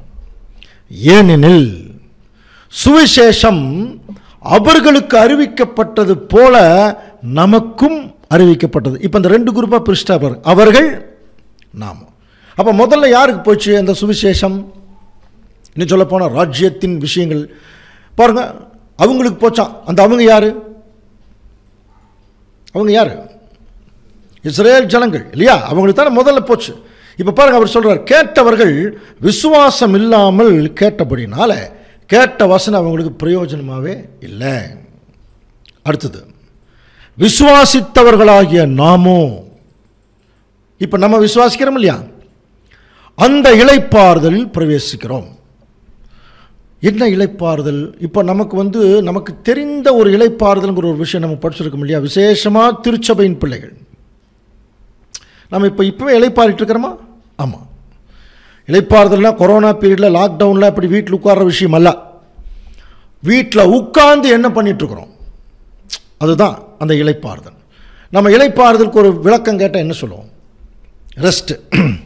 ஏனெனில் சுவிசேஷம் அவர்களுக்கு அறிவிக்கப்பட்டது போல நமக்கும் அறிவிக்கப்பட்டது இப்போ இந்த ரெண்டு குரூப்பாக பிரிச்சிட்டா பாருங்க அவர்கள் நாம் அப்போ முதல்ல யாருக்கு போச்சு அந்த சுவிசேஷம் இன்னும் சொல்ல போனால் ராஜ்யத்தின் விஷயங்கள் பாருங்க அவங்களுக்கு போச்சான் அந்த அவங்க யாரு அவங்க யாரு இஸ்ரேல் ஜனங்கள் இல்லையா அவங்களுக்கு தானே முதல்ல போச்சு இப்போ பாருங்க அவர் சொல்றார் கேட்டவர்கள் விசுவாசம் இல்லாமல் கேட்டபடினால கேட்ட வசனம் அவங்களுக்கு பிரயோஜனமாகவே இல்லை அடுத்தது விசுவாசித்தவர்களாகிய நாமோ இப்போ நம்ம விசுவாசிக்கிறோம் இல்லையா அந்த இளைப்பாறுதலில் பிரவேசிக்கிறோம் என்ன இளைப்பாறுதல் இப்போ நமக்கு வந்து நமக்கு தெரிந்த ஒரு இளைப்பாறுதல்ங்கிற ஒரு விஷயம் நம்ம படிச்சிருக்கோம் இல்லையா விசேஷமாக திருச்சபையின் பிள்ளைகள் நம்ம இப்போ இப்போவே இளைப்பாறிட்டு இருக்கிறோமா ஆமாம் இளைப்பாறுதல்னா கொரோனா பீரியடில் லாக்டவுனில் இப்படி வீட்டில் உட்கார்ற விஷயம் அல்ல வீட்டில் உட்கார்ந்து என்ன பண்ணிட்டு இருக்கிறோம் அதுதான் அந்த இளைப்பாறுதல் நம்ம இளைப்பாறுதலுக்கு ஒரு விளக்கம் கேட்டால் என்ன சொல்லுவோம் ரெஸ்ட்டு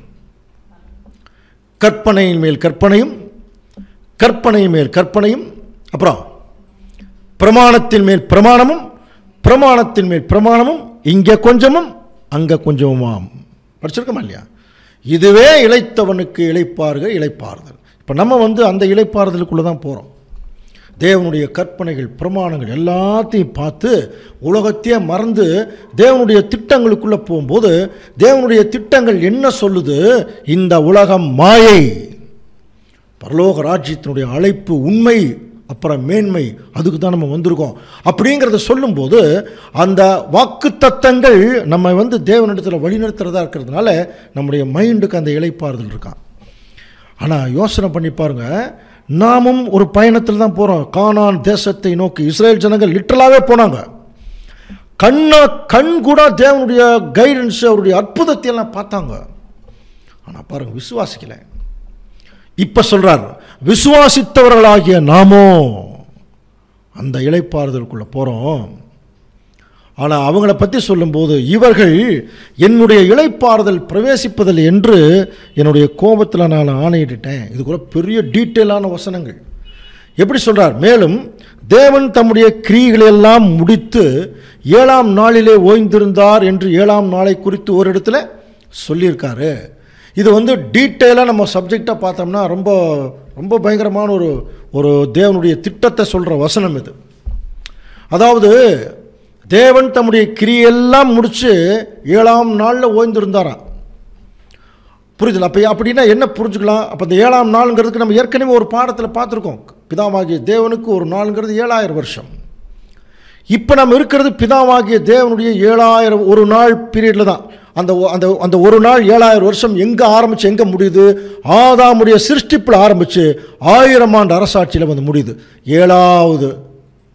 கற்பனையின் மேல் கற்பனையும் கற்பனை மேல் கற்பனையும் அப்புறம் பிரமாணத்தின் மேல் பிரமாணமும் பிரமாணத்தின் மேல் பிரமாணமும் இங்கே கொஞ்சமும் அங்கே கொஞ்சமுமாம் படிச்சிருக்கோமா இல்லையா இதுவே இளைத்தவனுக்கு இளைப்பாறுகள் இளைப்பாறுதல் இப்போ நம்ம வந்து அந்த இளைப்பாறுதலுக்குள்ளே தான் போகிறோம் தேவனுடைய கற்பனைகள் பிரமாணங்கள் எல்லாத்தையும் பார்த்து உலகத்தையே மறந்து தேவனுடைய திட்டங்களுக்குள்ளே போகும்போது தேவனுடைய திட்டங்கள் என்ன சொல்லுது இந்த உலகம் மாயை பரலோக ராஜ்யத்தினுடைய அழைப்பு உண்மை அப்புறம் மேன்மை அதுக்கு தான் நம்ம வந்திருக்கோம் அப்படிங்கிறத சொல்லும்போது அந்த வாக்கு தத்தங்கள் நம்ம வந்து தேவனிடத்தில் வழிநடத்துறதா இருக்கிறதுனால நம்முடைய மைண்டுக்கு அந்த இளைப்பாறுதல் இருக்கான் ஆனால் யோசனை பண்ணி பாருங்க நாமும் ஒரு பயணத்தில் தான் போகிறோம் கானான் தேசத்தை நோக்கி இஸ்ரேல் ஜனங்கள் லிட்டரலாகவே போனாங்க கண்ணா கண் கூட தேவனுடைய கைடன்ஸ் அவருடைய அற்புதத்தை எல்லாம் பார்த்தாங்க ஆனால் பாருங்க விசுவாசிக்கலை இப்போ சொல்றார் விசுவாசித்தவர்களாகிய நாமோ அந்த இளைப்பாறுதலுக்குள்ளே போகிறோம் ஆனால் அவங்கள பற்றி சொல்லும்போது இவர்கள் என்னுடைய இளைப்பாறுதல் பிரவேசிப்பதில் என்று என்னுடைய கோபத்தில் நான் ஆணையிட்டுட்டேன் இது கூட பெரிய டீட்டெயிலான வசனங்கள் எப்படி சொல்றார் மேலும் தேவன் தம்முடைய கிரியைகளெல்லாம் முடித்து ஏழாம் நாளிலே ஓய்ந்திருந்தார் என்று ஏழாம் நாளை குறித்து ஒரு இடத்துல சொல்லியிருக்காரு இது வந்து டீட்டெயிலாக நம்ம சப்ஜெக்டாக பார்த்தோம்னா ரொம்ப ரொம்ப பயங்கரமான ஒரு ஒரு தேவனுடைய திட்டத்தை சொல்கிற வசனம் இது அதாவது தேவன் தம்முடைய கிரியெல்லாம் முடித்து ஏழாம் நாளில் ஓய்ந்திருந்தாராம் புரியுதுல அப்போ அப்படின்னா என்ன புரிஞ்சுக்கலாம் அப்போ இந்த ஏழாம் நாளுங்கிறதுக்கு நம்ம ஏற்கனவே ஒரு பாடத்தில் பார்த்துருக்கோம் பிதாவாகிய தேவனுக்கு ஒரு நாளுங்கிறது ஏழாயிரம் வருஷம் இப்போ நம்ம இருக்கிறது பிதாவாகிய தேவனுடைய ஏழாயிரம் ஒரு நாள் பீரியடில் தான் அந்த ஒ- அந்த அந்த ஒரு நாள் ஏழாயிரம் வருஷம் எங்கே ஆரம்பிச்சு எங்கே முடியுது ஆதாமுடைய சிருஷ்டிப்பில் ஆரம்பித்து ஆயிரம் ஆண்டு அரசாட்சியில் வந்து முடியுது ஏழாவது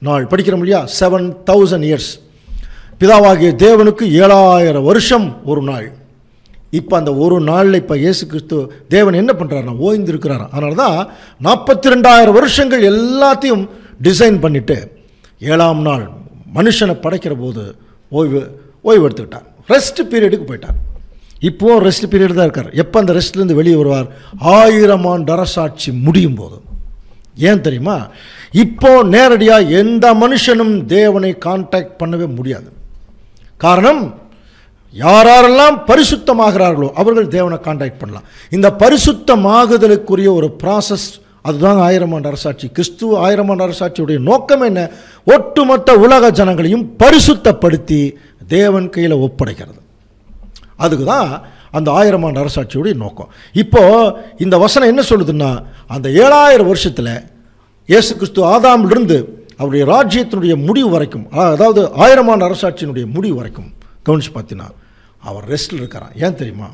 நாள் படிக்கிறோம் இல்லையா செவன் தௌசண்ட் இயர்ஸ் பிதாவாகிய தேவனுக்கு ஏழாயிரம் வருஷம் ஒரு நாள் இப்போ அந்த ஒரு நாளில் இப்போ இயேசு கிறிஸ்து தேவன் என்ன பண்ணுறாருனா ஓய்ந்திருக்கிறார் அதனால தான் நாற்பத்தி ரெண்டாயிரம் வருஷங்கள் எல்லாத்தையும் டிசைன் பண்ணிட்டு ஏழாம் நாள் மனுஷனை படைக்கிற போது ஓய்வு ஓய்வு எடுத்துக்கிட்டார் ரெஸ்ட் பீரியடுக்கு போயிட்டார் இப்போவும் ரெஸ்ட் பீரியட் தான் இருக்கார் எப்போ அந்த ரெஸ்ட்லேருந்து வெளியே வருவார் ஆயிரம் ஆண்டு அரசாட்சி முடியும் போது ஏன் தெரியுமா இப்போ நேரடியாக எந்த மனுஷனும் தேவனை கான்டாக்ட் பண்ணவே முடியாது காரணம் யாரெல்லாம் பரிசுத்தமாகிறார்களோ அவர்கள் தேவனை கான்டாக்ட் பண்ணலாம் இந்த பரிசுத்தமாகுதலுக்குரிய ஒரு ப்ராசஸ் அதுதான் ஆயிரம் ஆண்டு அரசாட்சி கிறிஸ்துவ ஆயிரம் ஆண்டு அரசாட்சியுடைய நோக்கம் என்ன ஒட்டுமொத்த உலக ஜனங்களையும் பரிசுத்தப்படுத்தி தேவன் கையில் ஒப்படைக்கிறது அதுக்கு தான் அந்த ஆயிரம் ஆண்டு அரசாட்சியுடைய நோக்கம் இப்போ இந்த வசனம் என்ன சொல்லுதுன்னா அந்த ஏழாயிரம் வருஷத்தில் இயேசு கிறிஸ்து ஆதாமிலிருந்து அவருடைய ராஜ்யத்தினுடைய முடிவு வரைக்கும் அதாவது ஆயிரம் ஆண்டு அரசாட்சியினுடைய முடிவு வரைக்கும் கவனிச்சு பார்த்தீங்கன்னா அவர் ரெஸ்டில் இருக்காராம் ஏன் தெரியுமா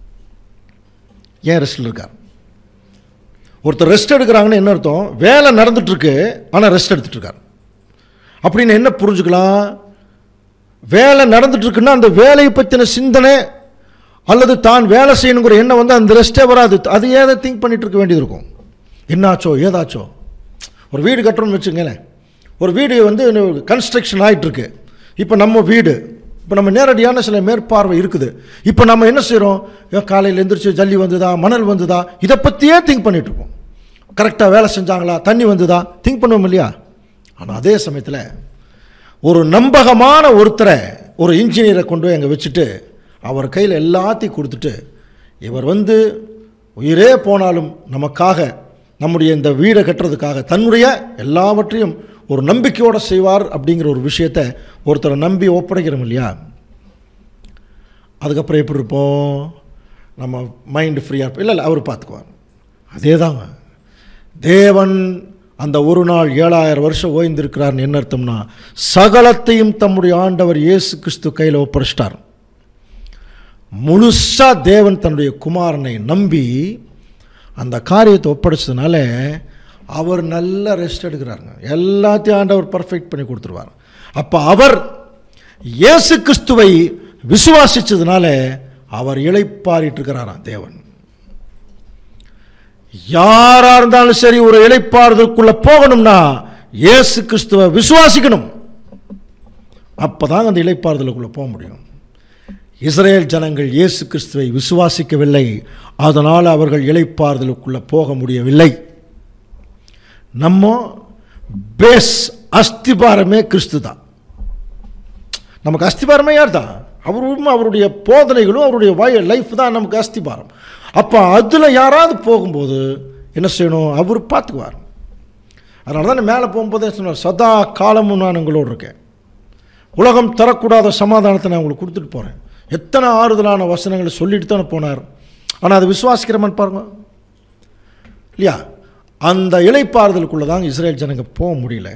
ஏன் ரெஸ்டில் இருக்கார் ஒருத்தர் ரெஸ்ட் எடுக்கிறாங்கன்னு என்ன அர்த்தம் வேலை நடந்துட்டு இருக்கு ஆனால் ரெஸ்ட் எடுத்துட்டு இருக்கார் அப்படின்னு என்ன புரிஞ்சுக்கலாம் வேலை நடந்துட்டு இருக்குன்னா அந்த வேலையை பற்றின சிந்தனை அல்லது தான் வேலை செய்யணுங்கிற எண்ணம் வந்து அந்த ரெஸ்ட்டே வராது அது ஏதை திங்க் பண்ணிட்டு இருக்க வேண்டியது இருக்கும் என்னாச்சோ ஏதாச்சோ ஒரு வீடு கட்டுறோம்னு வச்சுங்களேன் ஒரு வீடு வந்து கன்ஸ்ட்ரக்ஷன் ஆகிட்டுருக்கு இப்போ நம்ம வீடு இப்போ நம்ம நேரடியான சில மேற்பார்வை இருக்குது இப்போ நம்ம என்ன செய்கிறோம் காலையில் எந்திரிச்சு ஜல்லி வந்ததா மணல் வந்ததா இதை பற்றியே திங்க் பண்ணிட்டு இருப்போம் கரெக்டாக வேலை செஞ்சாங்களா தண்ணி வந்ததா திங்க் பண்ணுவோம் இல்லையா ஆனால் அதே சமயத்தில் ஒரு நம்பகமான ஒருத்தரை ஒரு இன்ஜினியரை கொண்டு போய் அங்கே வச்சுட்டு அவர் கையில் எல்லாத்தையும் கொடுத்துட்டு இவர் வந்து உயிரே போனாலும் நமக்காக நம்முடைய இந்த வீடை கட்டுறதுக்காக தன்னுடைய எல்லாவற்றையும் ஒரு நம்பிக்கையோடு செய்வார் அப்படிங்கிற ஒரு விஷயத்தை ஒருத்தரை நம்பி ஒப்படைக்கிறோம் இல்லையா அதுக்கப்புறம் எப்படி இருப்போம் நம்ம மைண்டு ஃப்ரீயாக இருப்போம் இல்லை இல்லை அவர் பார்த்துக்குவார் அதே தாங்க தேவன் அந்த ஒரு நாள் ஏழாயிரம் வருஷம் ஓய்ந்திருக்கிறார்னு என்ன அர்த்தம்னா சகலத்தையும் தம்முடைய ஆண்டவர் இயேசு கிறிஸ்து கையில் ஒப்படைச்சிட்டார் முழுசா தேவன் தன்னுடைய குமாரனை நம்பி அந்த காரியத்தை ஒப்படைச்சதுனால அவர் நல்ல ரெஸ்ட் எடுக்கிறாருங்க எல்லாத்தையும் ஆண்டவர் பர்ஃபெக்ட் பண்ணி கொடுத்துருவார் அப்போ அவர் இயேசு கிறிஸ்துவை விசுவாசிச்சதுனால அவர் இளைப்பாரிட்டு இருக்கிறாராம் தேவன் யாரா இருந்தாலும் சரி ஒரு இளைப்பாறுதலுக்குள்ள போகணும்னா இயேசு கிறிஸ்துவை விசுவாசிக்கணும் அப்பதான் அந்த இளைப்பாறுதலுக்குள்ள போக முடியும் இஸ்ரேல் ஜனங்கள் இயேசு கிறிஸ்துவை விசுவாசிக்கவில்லை அதனால் அவர்கள் இளைப்பாறுதலுக்குள்ள போக முடியவில்லை நம்ம பேஸ் அஸ்திபாரமே கிறிஸ்து தான் நமக்கு அஸ்திபாரமே யார் தான் அவரும் அவருடைய போதனைகளும் அவருடைய வய லைஃப் தான் நமக்கு அஸ்திபாரம் அப்போ அதில் யாராவது போகும்போது என்ன செய்யணும் அவர் பார்த்துக்குவார் அதனால தான் மேலே போகும்போதே சொன்னார் சதா காலமும் நான் உங்களோடு இருக்கேன் உலகம் தரக்கூடாத சமாதானத்தை நான் உங்களுக்கு கொடுத்துட்டு போகிறேன் எத்தனை ஆறுதலான வசனங்களை சொல்லிட்டு தானே போனார் ஆனால் அதை விசுவாசிக்கிறவன் பாருங்க இல்லையா அந்த இலைப்பாறுதலுக்குள்ளே தான் இஸ்ரேல் ஜனங்க போக முடியல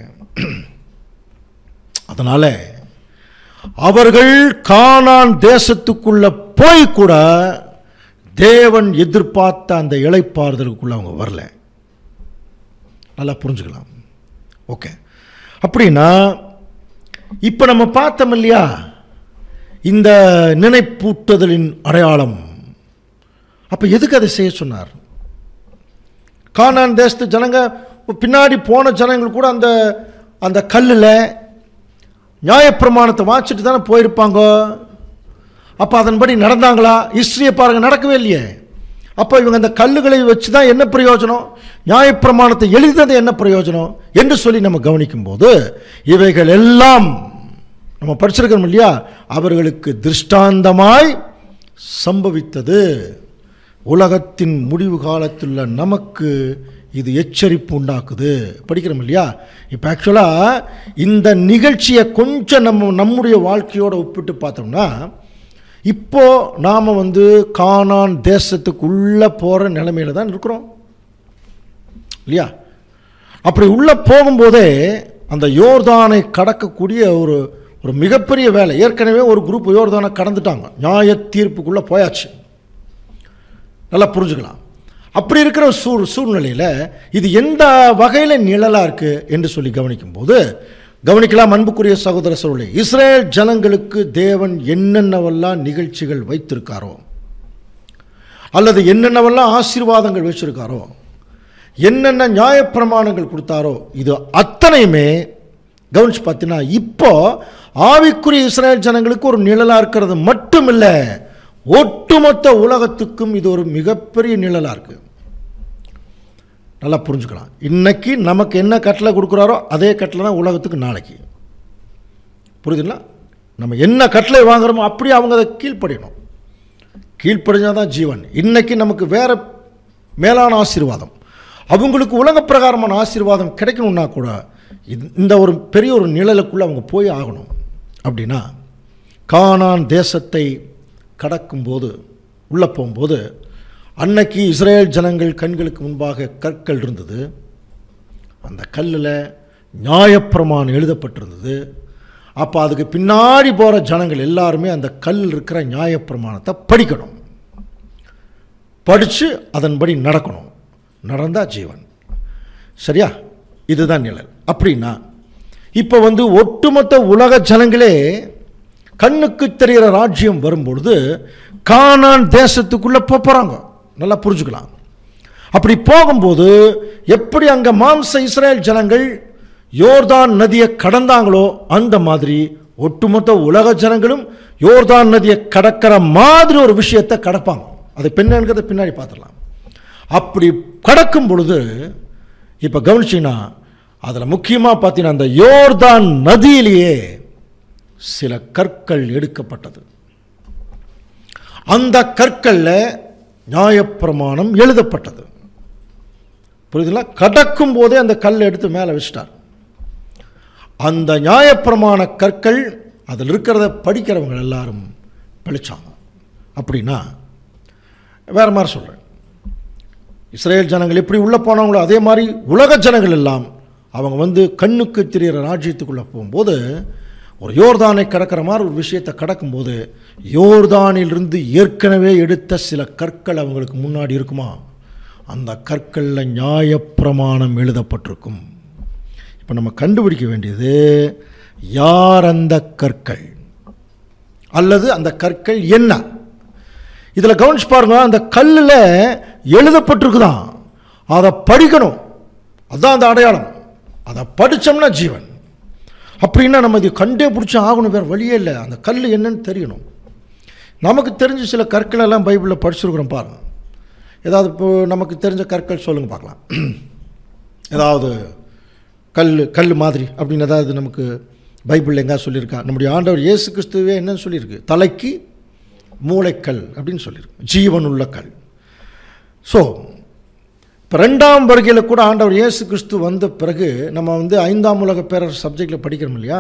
அதனால் அவர்கள் கானான் தேசத்துக்குள்ள போய் கூட தேவன் எதிர்பார்த்த அந்த இலைப்பாறுதலுக்குள்ள அவங்க வரல நல்லா புரிஞ்சுக்கலாம் ஓகே அப்படின்னா இப்போ நம்ம பார்த்தோம் இல்லையா இந்த நினைப்பூட்டுதலின் அடையாளம் அப்போ எதுக்கு அதை செய்ய சொன்னார் கானான் தேசத்து ஜனங்க பின்னாடி போன ஜனங்கள் கூட அந்த அந்த கல்லில் நியாயப்பிரமாணத்தை வாச்சிட்டு தானே போயிருப்பாங்க அப்போ அதன்படி நடந்தாங்களா ஹிஸ்ட்ரியை பாருங்கள் நடக்கவே இல்லையே அப்போ இவங்க அந்த கல்லுகளை வச்சு தான் என்ன பிரயோஜனம் நியாயப்பிரமாணத்தை எழுதினது என்ன பிரயோஜனம் என்று சொல்லி நம்ம கவனிக்கும்போது இவைகள் எல்லாம் நம்ம படிச்சிருக்கோம் இல்லையா அவர்களுக்கு திருஷ்டாந்தமாய் சம்பவித்தது உலகத்தின் முடிவு காலத்துள்ள நமக்கு இது எச்சரிப்பு உண்டாக்குது படிக்கிறோம் இல்லையா இப்போ ஆக்சுவலாக இந்த நிகழ்ச்சியை கொஞ்சம் நம்ம நம்முடைய வாழ்க்கையோடு ஒப்பிட்டு பார்த்தோம்னா இப்போ நாம் வந்து கானான் தேசத்துக்கு உள்ளே போகிற நிலைமையில தான் இருக்கிறோம் இல்லையா அப்படி உள்ளே போகும்போதே அந்த யோர்தானை கடக்கக்கூடிய ஒரு ஒரு மிகப்பெரிய வேலை ஏற்கனவே ஒரு குரூப் யோர்தானை கடந்துட்டாங்க நியாய தீர்ப்புக்குள்ளே போயாச்சு நல்லா புரிஞ்சுக்கலாம் அப்படி இருக்கிற சூழ் சூழ்நிலையில் இது எந்த வகையில் நிழலாக இருக்குது என்று சொல்லி கவனிக்கும்போது கவனிக்கலாம் அன்புக்குரிய சகோதர சோழே இஸ்ரேல் ஜனங்களுக்கு தேவன் என்னென்னவெல்லாம் நிகழ்ச்சிகள் வைத்திருக்காரோ அல்லது என்னென்னவெல்லாம் ஆசீர்வாதங்கள் வச்சிருக்காரோ என்னென்ன நியாயப்பிரமாணங்கள் கொடுத்தாரோ இது அத்தனையுமே கவனிச்சு பார்த்தீங்கன்னா இப்போ ஆவிக்குரிய இஸ்ரேல் ஜனங்களுக்கு ஒரு நிழலாக இருக்கிறது மட்டும் இல்லை ஒட்டுமொத்த உலகத்துக்கும் இது ஒரு மிகப்பெரிய நிழலாக இருக்குது நல்லா புரிஞ்சுக்கலாம் இன்னைக்கு நமக்கு என்ன கட்டளை கொடுக்குறாரோ அதே கட்டளை தான் உலகத்துக்கு நாளைக்கு புரியுதுங்களா நம்ம என்ன கட்டளை வாங்குறோமோ அப்படியே அவங்க அதை கீழ்ப்படியணும் கீழ்ப்படிஞ்சால் தான் ஜீவன் இன்னைக்கு நமக்கு வேற மேலான ஆசீர்வாதம் அவங்களுக்கு உலக பிரகாரமான ஆசீர்வாதம் கிடைக்கணும்னா கூட இது- இந்த ஒரு பெரிய ஒரு நிழலுக்குள்ளே அவங்க போய் ஆகணும் அப்படின்னா கானான் தேசத்தை கடக்கும்போது உள்ளே போகும்போது அன்னைக்கு இஸ்ரேல் ஜனங்கள் கண்களுக்கு முன்பாக கற்கள் இருந்தது அந்த கல்லில் நியாயப்பிரமாணம் எழுதப்பட்டிருந்தது அப்போ அதுக்கு பின்னாடி போகிற ஜனங்கள் எல்லாருமே அந்த கல் இருக்கிற நியாயப்பிரமாணத்தை படிக்கணும் படித்து அதன்படி நடக்கணும் நடந்தா ஜீவன் சரியா இதுதான் நிழல் அப்படின்னா இப்போ வந்து ஒட்டுமொத்த உலக ஜனங்களே கண்ணுக்கு தெரிகிற ராஜ்யம் வரும்பொழுது கானான் தேசத்துக்குள்ளே போகிறாங்க நல்லா புரிஞ்சுக்கலாம் அப்படி போகும்போது எப்படி அங்கே மாம்ச இஸ்ரேல் ஜனங்கள் யோர்தான் நதியை கடந்தாங்களோ அந்த மாதிரி ஒட்டுமொத்த உலக ஜனங்களும் யோர்தான் நதியை கடக்கிற மாதிரி ஒரு விஷயத்தை கடப்பாங்க அது பின்னங்கிறத பின்னாடி பார்த்துடலாம் அப்படி கடக்கும் பொழுது இப்போ கவனிச்சிங்கன்னா அதில் முக்கியமாக பார்த்தீங்கன்னா அந்த யோர்தான் நதியிலேயே சில கற்கள் எடுக்கப்பட்டது அந்த கற்களில் நியாயப்பிரமாணம் எழுதப்பட்டது புரியுதுங்களா கடக்கும் போதே அந்த கல்லை எடுத்து மேலே வச்சிட்டார் அந்த நியாயப்பிரமாண கற்கள் அதில் இருக்கிறத படிக்கிறவங்க எல்லாரும் பழிச்சாங்க அப்படின்னா வேற மாதிரி சொல்கிறேன் இஸ்ரேல் ஜனங்கள் எப்படி உள்ளே போனாங்களோ அதே மாதிரி உலக ஜனங்கள் எல்லாம் அவங்க வந்து கண்ணுக்கு தெரிகிற ராஜ்யத்துக்குள்ளே போகும்போது ஒரு யோர்தானை கடக்கிற மாதிரி ஒரு விஷயத்தை கடக்கும்போது யோர்தானிலிருந்து ஏற்கனவே எடுத்த சில கற்கள் அவங்களுக்கு முன்னாடி இருக்குமா அந்த கற்களில் நியாயப்பிரமாணம் எழுதப்பட்டிருக்கும் இப்போ நம்ம கண்டுபிடிக்க வேண்டியது யார் அந்த கற்கள் அல்லது அந்த கற்கள் என்ன இதில் கவனிச்சு பாருங்க அந்த கல்லில் எழுதப்பட்டிருக்குதான் அதை படிக்கணும் அதுதான் அந்த அடையாளம் அதை படித்தோம்னா ஜீவன் அப்படின்னா நம்ம இது கண்டே பிடிச்சி ஆகணும் வேறு வழியே இல்லை அந்த கல் என்னன்னு தெரியணும் நமக்கு தெரிஞ்ச சில கற்கள் எல்லாம் பைபிளில் படிச்சிருக்கிறோம் பாருங்க ஏதாவது இப்போ நமக்கு தெரிஞ்ச கற்கள் சொல்லுங்க பார்க்கலாம் ஏதாவது கல் கல் மாதிரி அப்படின்னு ஏதாவது நமக்கு பைபிளில் எங்கேயா சொல்லியிருக்கா நம்முடைய ஆண்டவர் இயேசு கிறிஸ்துவே என்னன்னு சொல்லியிருக்கு தலைக்கு மூளைக்கல் அப்படின்னு சொல்லியிருக்கு ஜீவன் உள்ள கல் ஸோ இப்போ ரெண்டாம் வருகையில் கூட ஆண்டவர் இயேசு கிறிஸ்து வந்த பிறகு நம்ம வந்து ஐந்தாம் உலக பேரர் சப்ஜெக்டில் படிக்கிறோம் இல்லையா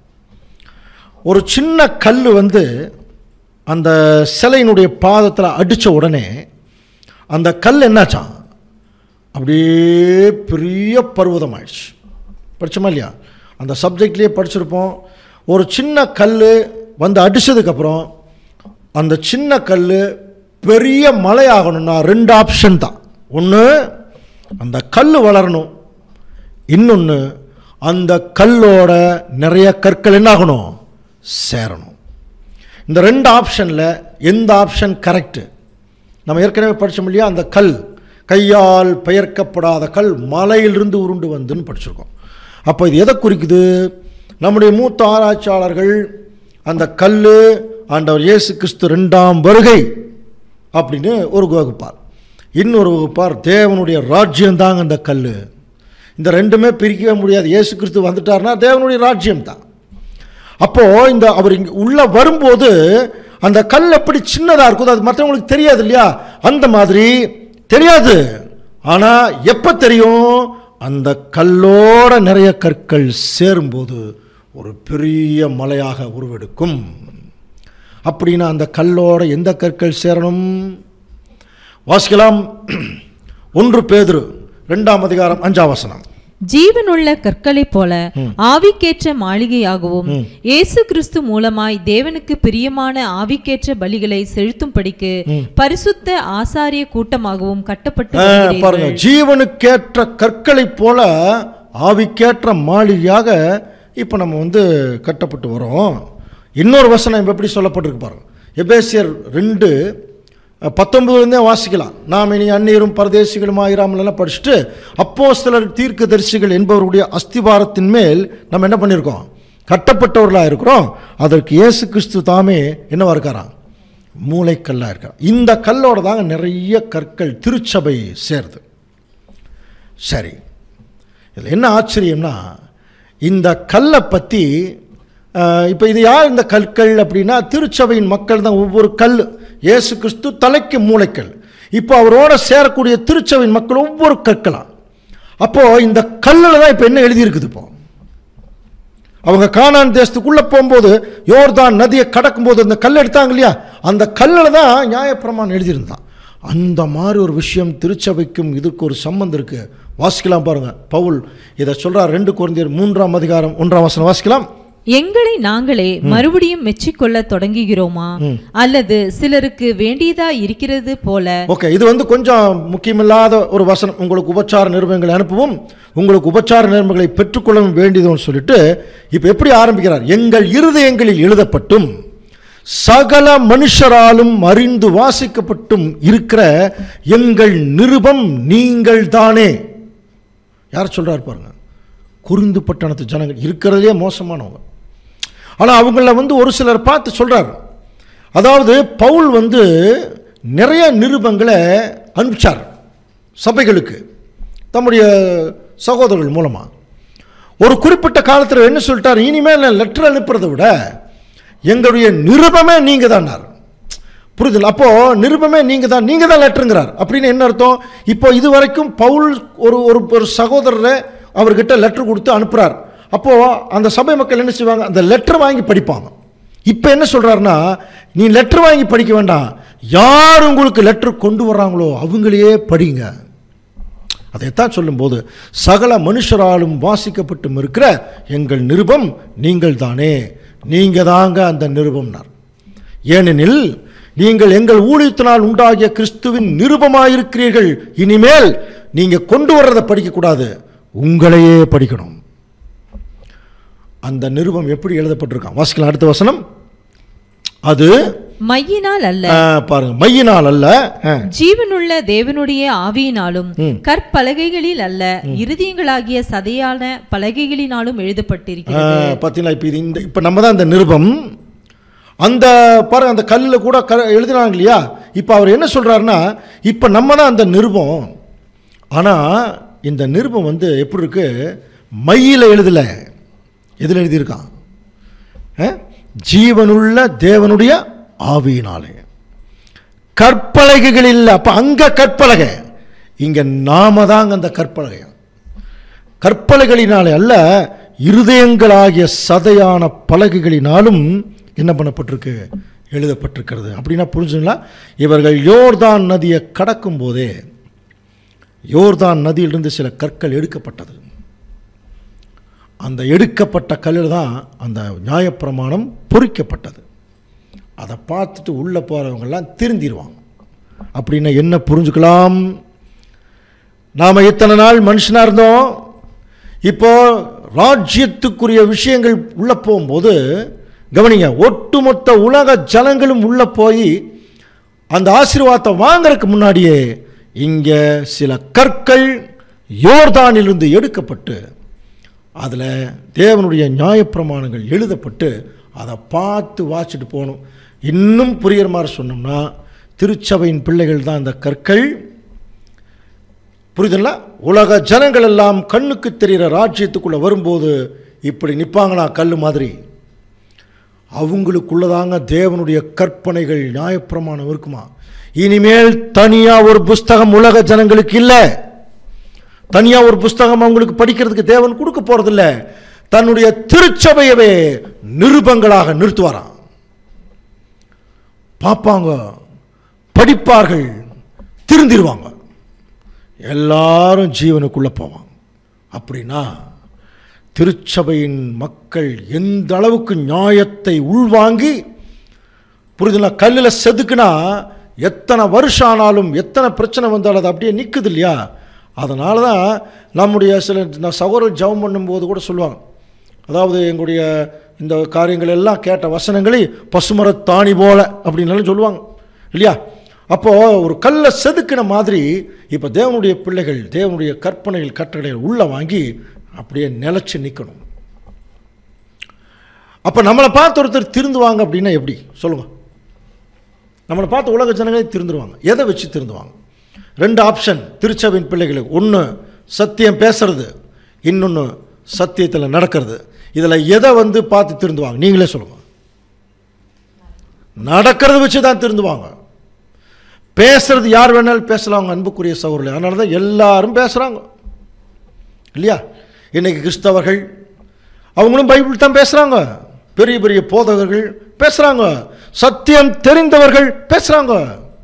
ஒரு சின்ன கல் வந்து அந்த சிலையினுடைய பாதத்தில் அடித்த உடனே அந்த கல் என்னாச்சான் அப்படியே பெரிய பர்வதம் ஆயிடுச்சு படிச்சோமா இல்லையா அந்த சப்ஜெக்ட்லேயே படிச்சிருப்போம் ஒரு சின்ன கல் வந்து அடித்ததுக்கப்புறம் அந்த சின்ன கல் பெரிய மலை ஆகணும்னா ரெண்டு ஆப்ஷன் தான் ஒன்று அந்த கல் வளரணும் இன்னொன்று அந்த கல்லோட நிறைய கற்கள் என்ன ஆகணும் சேரணும் இந்த ரெண்டு ஆப்ஷனில் எந்த ஆப்ஷன் கரெக்டு நம்ம ஏற்கனவே படித்தோம் இல்லையா அந்த கல் கையால் பெயர்க்கப்படாத கல் மலையிலிருந்து உருண்டு வந்துன்னு படிச்சிருக்கோம் அப்போ இது எதை குறிக்குது நம்முடைய மூத்த ஆராய்ச்சியாளர்கள் அந்த கல் ஆண்டவர் இயேசு கிறிஸ்து ரெண்டாம் வருகை அப்படின்னு ஒரு வகுப்பார் இன்னொரு வகுப்பார் தேவனுடைய ராஜ்யம்தாங்க அந்த கல் இந்த ரெண்டுமே பிரிக்கவே முடியாது இயேசு கிறிஸ்து வந்துட்டார்னா தேவனுடைய ராஜ்யம் தான் அப்போது இந்த அவர் இங்கே உள்ளே வரும்போது அந்த கல் எப்படி சின்னதாக இருக்குதோ அது மற்றவங்களுக்கு தெரியாது இல்லையா அந்த மாதிரி தெரியாது ஆனால் எப்போ தெரியும் அந்த கல்லோட நிறைய கற்கள் சேரும்போது ஒரு பெரிய மலையாக உருவெடுக்கும் அப்படின்னா அந்த கல்லோட எந்த கற்கள் சேரணும் வாசிக்கலாம் ஒன்று பேதுரு ரெண்டாம் அதிகாரம் அஞ்சாம் வசனம் ஜீவனுள்ள கற்களைப் போல ஆவிக்கேற்ற மாளிகையாகவும் இயேசு கிறிஸ்து மூலமாய் தேவனுக்கு பிரியமான ஆவிக்கேற்ற பலிகளை செலுத்தும்படிக்கு பரிசுத்த ஆசாரிய கூட்டமாகவும் கட்டப்பட்டு ஆ, வருகிறீர்கள். பாருங்க ஜீவனுக்கேற்ற கற்களைப் போல ஆவிக்கேற்ற மாளிகையாக இப்போ நம்ம வந்து கட்டப்பட்டு வரோம் இன்னொரு வசனம் இப்ப எப்படி சொல்லப்பட்டிருக்கு பாருங்க எபேசியர் ரெண்டு அஹ், பத்தொன்பதுலேருந்தே வாசிக்கலாம் நாம் இனி அந்நியரும் பரதேசிகளும் ஆயிராமலாம் படிச்சுட்டு அப்போ சிலர் தீர்க்கதரிசிகள் என்பவருடைய அஸ்திவாரத்தின் மேல் நம்ம என்ன பண்ணியிருக்கோம் கட்டப்பட்டவர்களாக இருக்கிறோம் அதற்கு இயேசு கிறிஸ்து தாமே என்னவா இருக்காராம் மூளைக்கல்லாக இருக்கா இந்த கல்லோட தாங்க நிறைய கற்கள் திருச்சபை சேருது சரி இதில் என்ன ஆச்சரியம்னா இந்த கல்லை பற்றி இப்போ இது யார் இந்த கற்கள் அப்படின்னா திருச்சபையின் மக்கள் தான் ஒவ்வொரு கல் இயேசு கிறிஸ்து தலைக்கு மூளைக்கல் இப்போ அவரோட சேரக்கூடிய திருச்சபையின் மக்கள் ஒவ்வொரு கற்களாம் அப்போது இந்த கல்லில் தான் இப்போ என்ன எழுதியிருக்குது இப்போ அவங்க கானான் தேசத்துக்குள்ளே போகும்போது யோர்தான் நதியை கடக்கும்போது அந்த கல் எடுத்தாங்க இல்லையா அந்த கல்லில் தான் நியாயப்பிரமாணம் எழுதியிருந்தான் அந்த மாதிரி ஒரு விஷயம் திருச்சபைக்கும் இதுக்கு ஒரு சம்பந்தம் இருக்கு வாசிக்கலாம் பாருங்க பவுல் இதை சொல்றார் ரெண்டு குழந்தையர் மூன்றாம் அதிகாரம் ஒன்றாம் வசனம் வாசிக்கலாம் எங்களை நாங்களே மறுபடியும் மெச்சிக்கொள்ள தொடங்குகிறோமா அல்லது சிலருக்கு வேண்டியதா இருக்கிறது போல ஓகே இது வந்து கொஞ்சம் முக்கியமில்லாத ஒரு வசனம் உங்களுக்கு உபச்சார நிருபங்களை அனுப்பவும் உங்களுக்கு உபச்சார நிருபங்களை பெற்றுக்கொள்ளவும் வேண்டியதுன்னு சொல்லிட்டு இப்போ எப்படி ஆரம்பிக்கிறார் எங்கள் இருதயங்களில் எழுதப்பட்டும் சகல மனுஷராலும் அறிந்து வாசிக்கப்பட்டும் இருக்கிற எங்கள் நிருபம் நீங்கள் தானே யார் சொல்றாரு பாருங்க குருந்து பட்டணத்து ஜனங்கள் இருக்கிறதுலே மோசமானவங்க ஆனால் அவங்கள வந்து ஒரு சிலர் பார்த்து சொல்றாரு அதாவது பவுல் வந்து நிறைய நிருபங்களை அனுப்பிச்சார் சபைகளுக்கு தம்முடைய சகோதரர்கள் மூலமாக ஒரு குறிப்பிட்ட காலத்தில் என்ன சொல்லிட்டார் இனிமேல் நான் லெட்டர் அனுப்புறதை விட எங்களுடைய நிருபமே நீங்கள் தான்னார் புரியுதுல அப்போ நிருபமே நீங்க தான் நீங்க தான் லெட்டருங்கிறார் அப்படின்னு என்ன அர்த்தம் இப்போ இது வரைக்கும் பவுல் ஒரு ஒரு ஒரு சகோதரரை அவர்கிட்ட லெட்டர் கொடுத்து அனுப்புறார் அப்போ அந்த சபை மக்கள் என்ன செய்வாங்க அந்த லெட்டர் வாங்கி படிப்பாங்க இப்போ என்ன சொல்றாருன்னா நீ லெட்டர் வாங்கி படிக்க வேண்டாம் யார் உங்களுக்கு லெட்டர் கொண்டு வர்றாங்களோ அவங்களையே படிங்க அதைத்தான் சொல்லும்போது சகல மனுஷராலும் வாசிக்கப்பட்டும் இருக்கிற எங்கள் நிருபம் நீங்கள் தானே நீங்க தாங்க அந்த நிருபம்னார் ஏனெனில் நீங்கள் எங்கள் ஊழியத்தினால் உண்டாகிய கிறிஸ்துவின் நிருபமாயிருக்கிறீர்கள் இனிமேல் நீங்க கொண்டு வர்றதை படிக்கக்கூடாது உங்களையே படிக்கணும் அந்த நிருபம் எப்படி எழுதப்பட்டிருக்கான் வாசிக்கலாம் அடுத்த வசனம் அது மையினால் அல்ல ஆ, பாருங்க மையினால் அல்ல ஆ, ஜீவனுள்ள தேவனுடைய ஆவியினாலும் கற்பலகைகளில் அல்ல இருதயங்களாகிய சதையான பலகைகளினாலும் ஆ, எழுதப்பட்டிருக்கிறது பார்த்தீங்களா இப்போ இது இந்த இப்போ நம்ம தான் இந்த நிருபம் அந்த பாருங்க அந்த கல்லில் கூட க எழுதினாங்க இல்லையா இப்போ அவர் என்ன சொல்றாருன்னா இப்போ நம்ம தான் அந்த நிருபம் ஆனால் இந்த நிருபம் வந்து எப்படி இருக்கு மையில் எழுதலை எதில் எழுதியிருக்கான் ஆ? ஜீவனுள்ள தேவனுடைய ஆவியினாலே கற்பலகைகள் இல்லை அப்போ அங்கே கற்பலகை இங்கே நாம தாங்க அந்த கற்பலகை கற்பலைகளினாலே அல்ல இருதயங்களாகிய சதையான பலகைகளினாலும் என்ன பண்ணப்பட்டிருக்கு எழுதப்பட்டிருக்கிறது அப்படின்னா புரிஞ்சுங்களா இவர்கள் யோர்தான் நதியை கடக்கும் போதே யோர்தான் நதியிலிருந்து சில கற்கள் எடுக்கப்பட்டது அந்த எடுக்கப்பட்ட கல்லில் தான் அந்த நியாயப்பிரமாணம் பொறிக்கப்பட்டது அதை பார்த்துட்டு உள்ளே போகிறவங்கெல்லாம் திருந்திடுவாங்க அப்படின்னா என்ன புரிஞ்சுக்கலாம் நாம் இத்தனை நாள் மனுஷனாக இருந்தோம் இப்போ ராஜ்யத்துக்குரிய விஷயங்கள் உள்ளே போகும்போது கவனிங்க ஒட்டுமொத்த உலக ஜனங்களும் உள்ளே போய் அந்த ஆசீர்வாதத்தை வாங்கறதுக்கு முன்னாடியே இங்கே சில கற்கள் யோர்தானிலிருந்து எடுக்கப்பட்டு அதில் தேவனுடைய நியாயப்பிரமாணங்கள் எழுதப்பட்டு அதை பார்த்து வாசிட்டு போகணும் இன்னும் புரியுற மாதிரி சொன்னோம்னா திருச்சபையின் பிள்ளைகள் தான் அந்த கற்கள் புரியுதுல்ல உலக ஜனங்கள் எல்லாம் கண்ணுக்கு தெரிகிற ராஜ்யத்துக்குள்ளே வரும்போது இப்படி நிற்பாங்களா கல் மாதிரி அவங்களுக்குள்ளதாங்க தேவனுடைய கற்பனைகள் நியாயப்பிரமாணம் இருக்குமா இனிமேல் தனியாக ஒரு புஸ்தகம் உலக ஜனங்களுக்கு இல்லை தனியாக ஒரு புஸ்தகம் அவங்களுக்கு படிக்கிறதுக்கு தேவன் கொடுக்க போகிறதில்ல தன்னுடைய திருச்சபையவே நிருபங்களாக நிறுத்துவாராம் பார்ப்பாங்க படிப்பார்கள் திருந்திருவாங்க எல்லாரும் ஜீவனுக்குள்ளே போவாங்க அப்படின்னா திருச்சபையின் மக்கள் எந்த அளவுக்கு நியாயத்தை உள்வாங்கி புரியுதுங்களா கல்லில் செதுக்குனா எத்தனை வருஷம் ஆனாலும் எத்தனை பிரச்சனை வந்தாலும் அது அப்படியே நிற்குது இல்லையா அதனால தான் நம்முடைய சில நான் சகோதரர் ஜெபம் பண்ணும்போது கூட சொல்லுவாங்க அதாவது எங்களுடைய இந்த காரியங்கள் எல்லாம் கேட்ட வசனங்களை பசுமரத்தாணி போல அப்படின்னு சொல்லுவாங்க இல்லையா அப்போது ஒரு கல்லை செதுக்கின மாதிரி இப்போ தேவனுடைய பிள்ளைகள் தேவனுடைய கற்பனைகள் கட்டளைகள் உள்ள வாங்கி அப்படியே நிலச்சி நிற்கணும் அப்போ நம்மளை பார்த்து ஒருத்தர் திருந்துவாங்க அப்படின்னா எப்படி சொல்லுங்கள் நம்மளை பார்த்து உலக ஜனங்களே திருந்துருவாங்க எதை வச்சு திருந்துவாங்க ரெண்டு ஆப்ஷன் திருச்சபையின் பிள்ளைகளுக்கு ஒன்று சத்தியம் பேசுறது இன்னொன்று சத்தியத்தில் நடக்கிறது இதில் எதை வந்து பார்த்து திருந்துவாங்க நீங்களே சொல்லுங்க நடக்கிறத வச்சு தான் திருந்துவாங்க பேசுறது யார் வேணாலும் பேசலாம் அவங்க அன்புக்குரிய சகோதரர்கள் அதனால தான் எல்லாரும் பேசுகிறாங்க இல்லையா இன்னைக்கு கிறிஸ்தவர்கள் அவங்களும் பைபிள் தான் பேசுகிறாங்க பெரிய பெரிய போதகர்கள் பேசுகிறாங்க சத்தியம் தெரிந்தவர்கள் பேசுகிறாங்க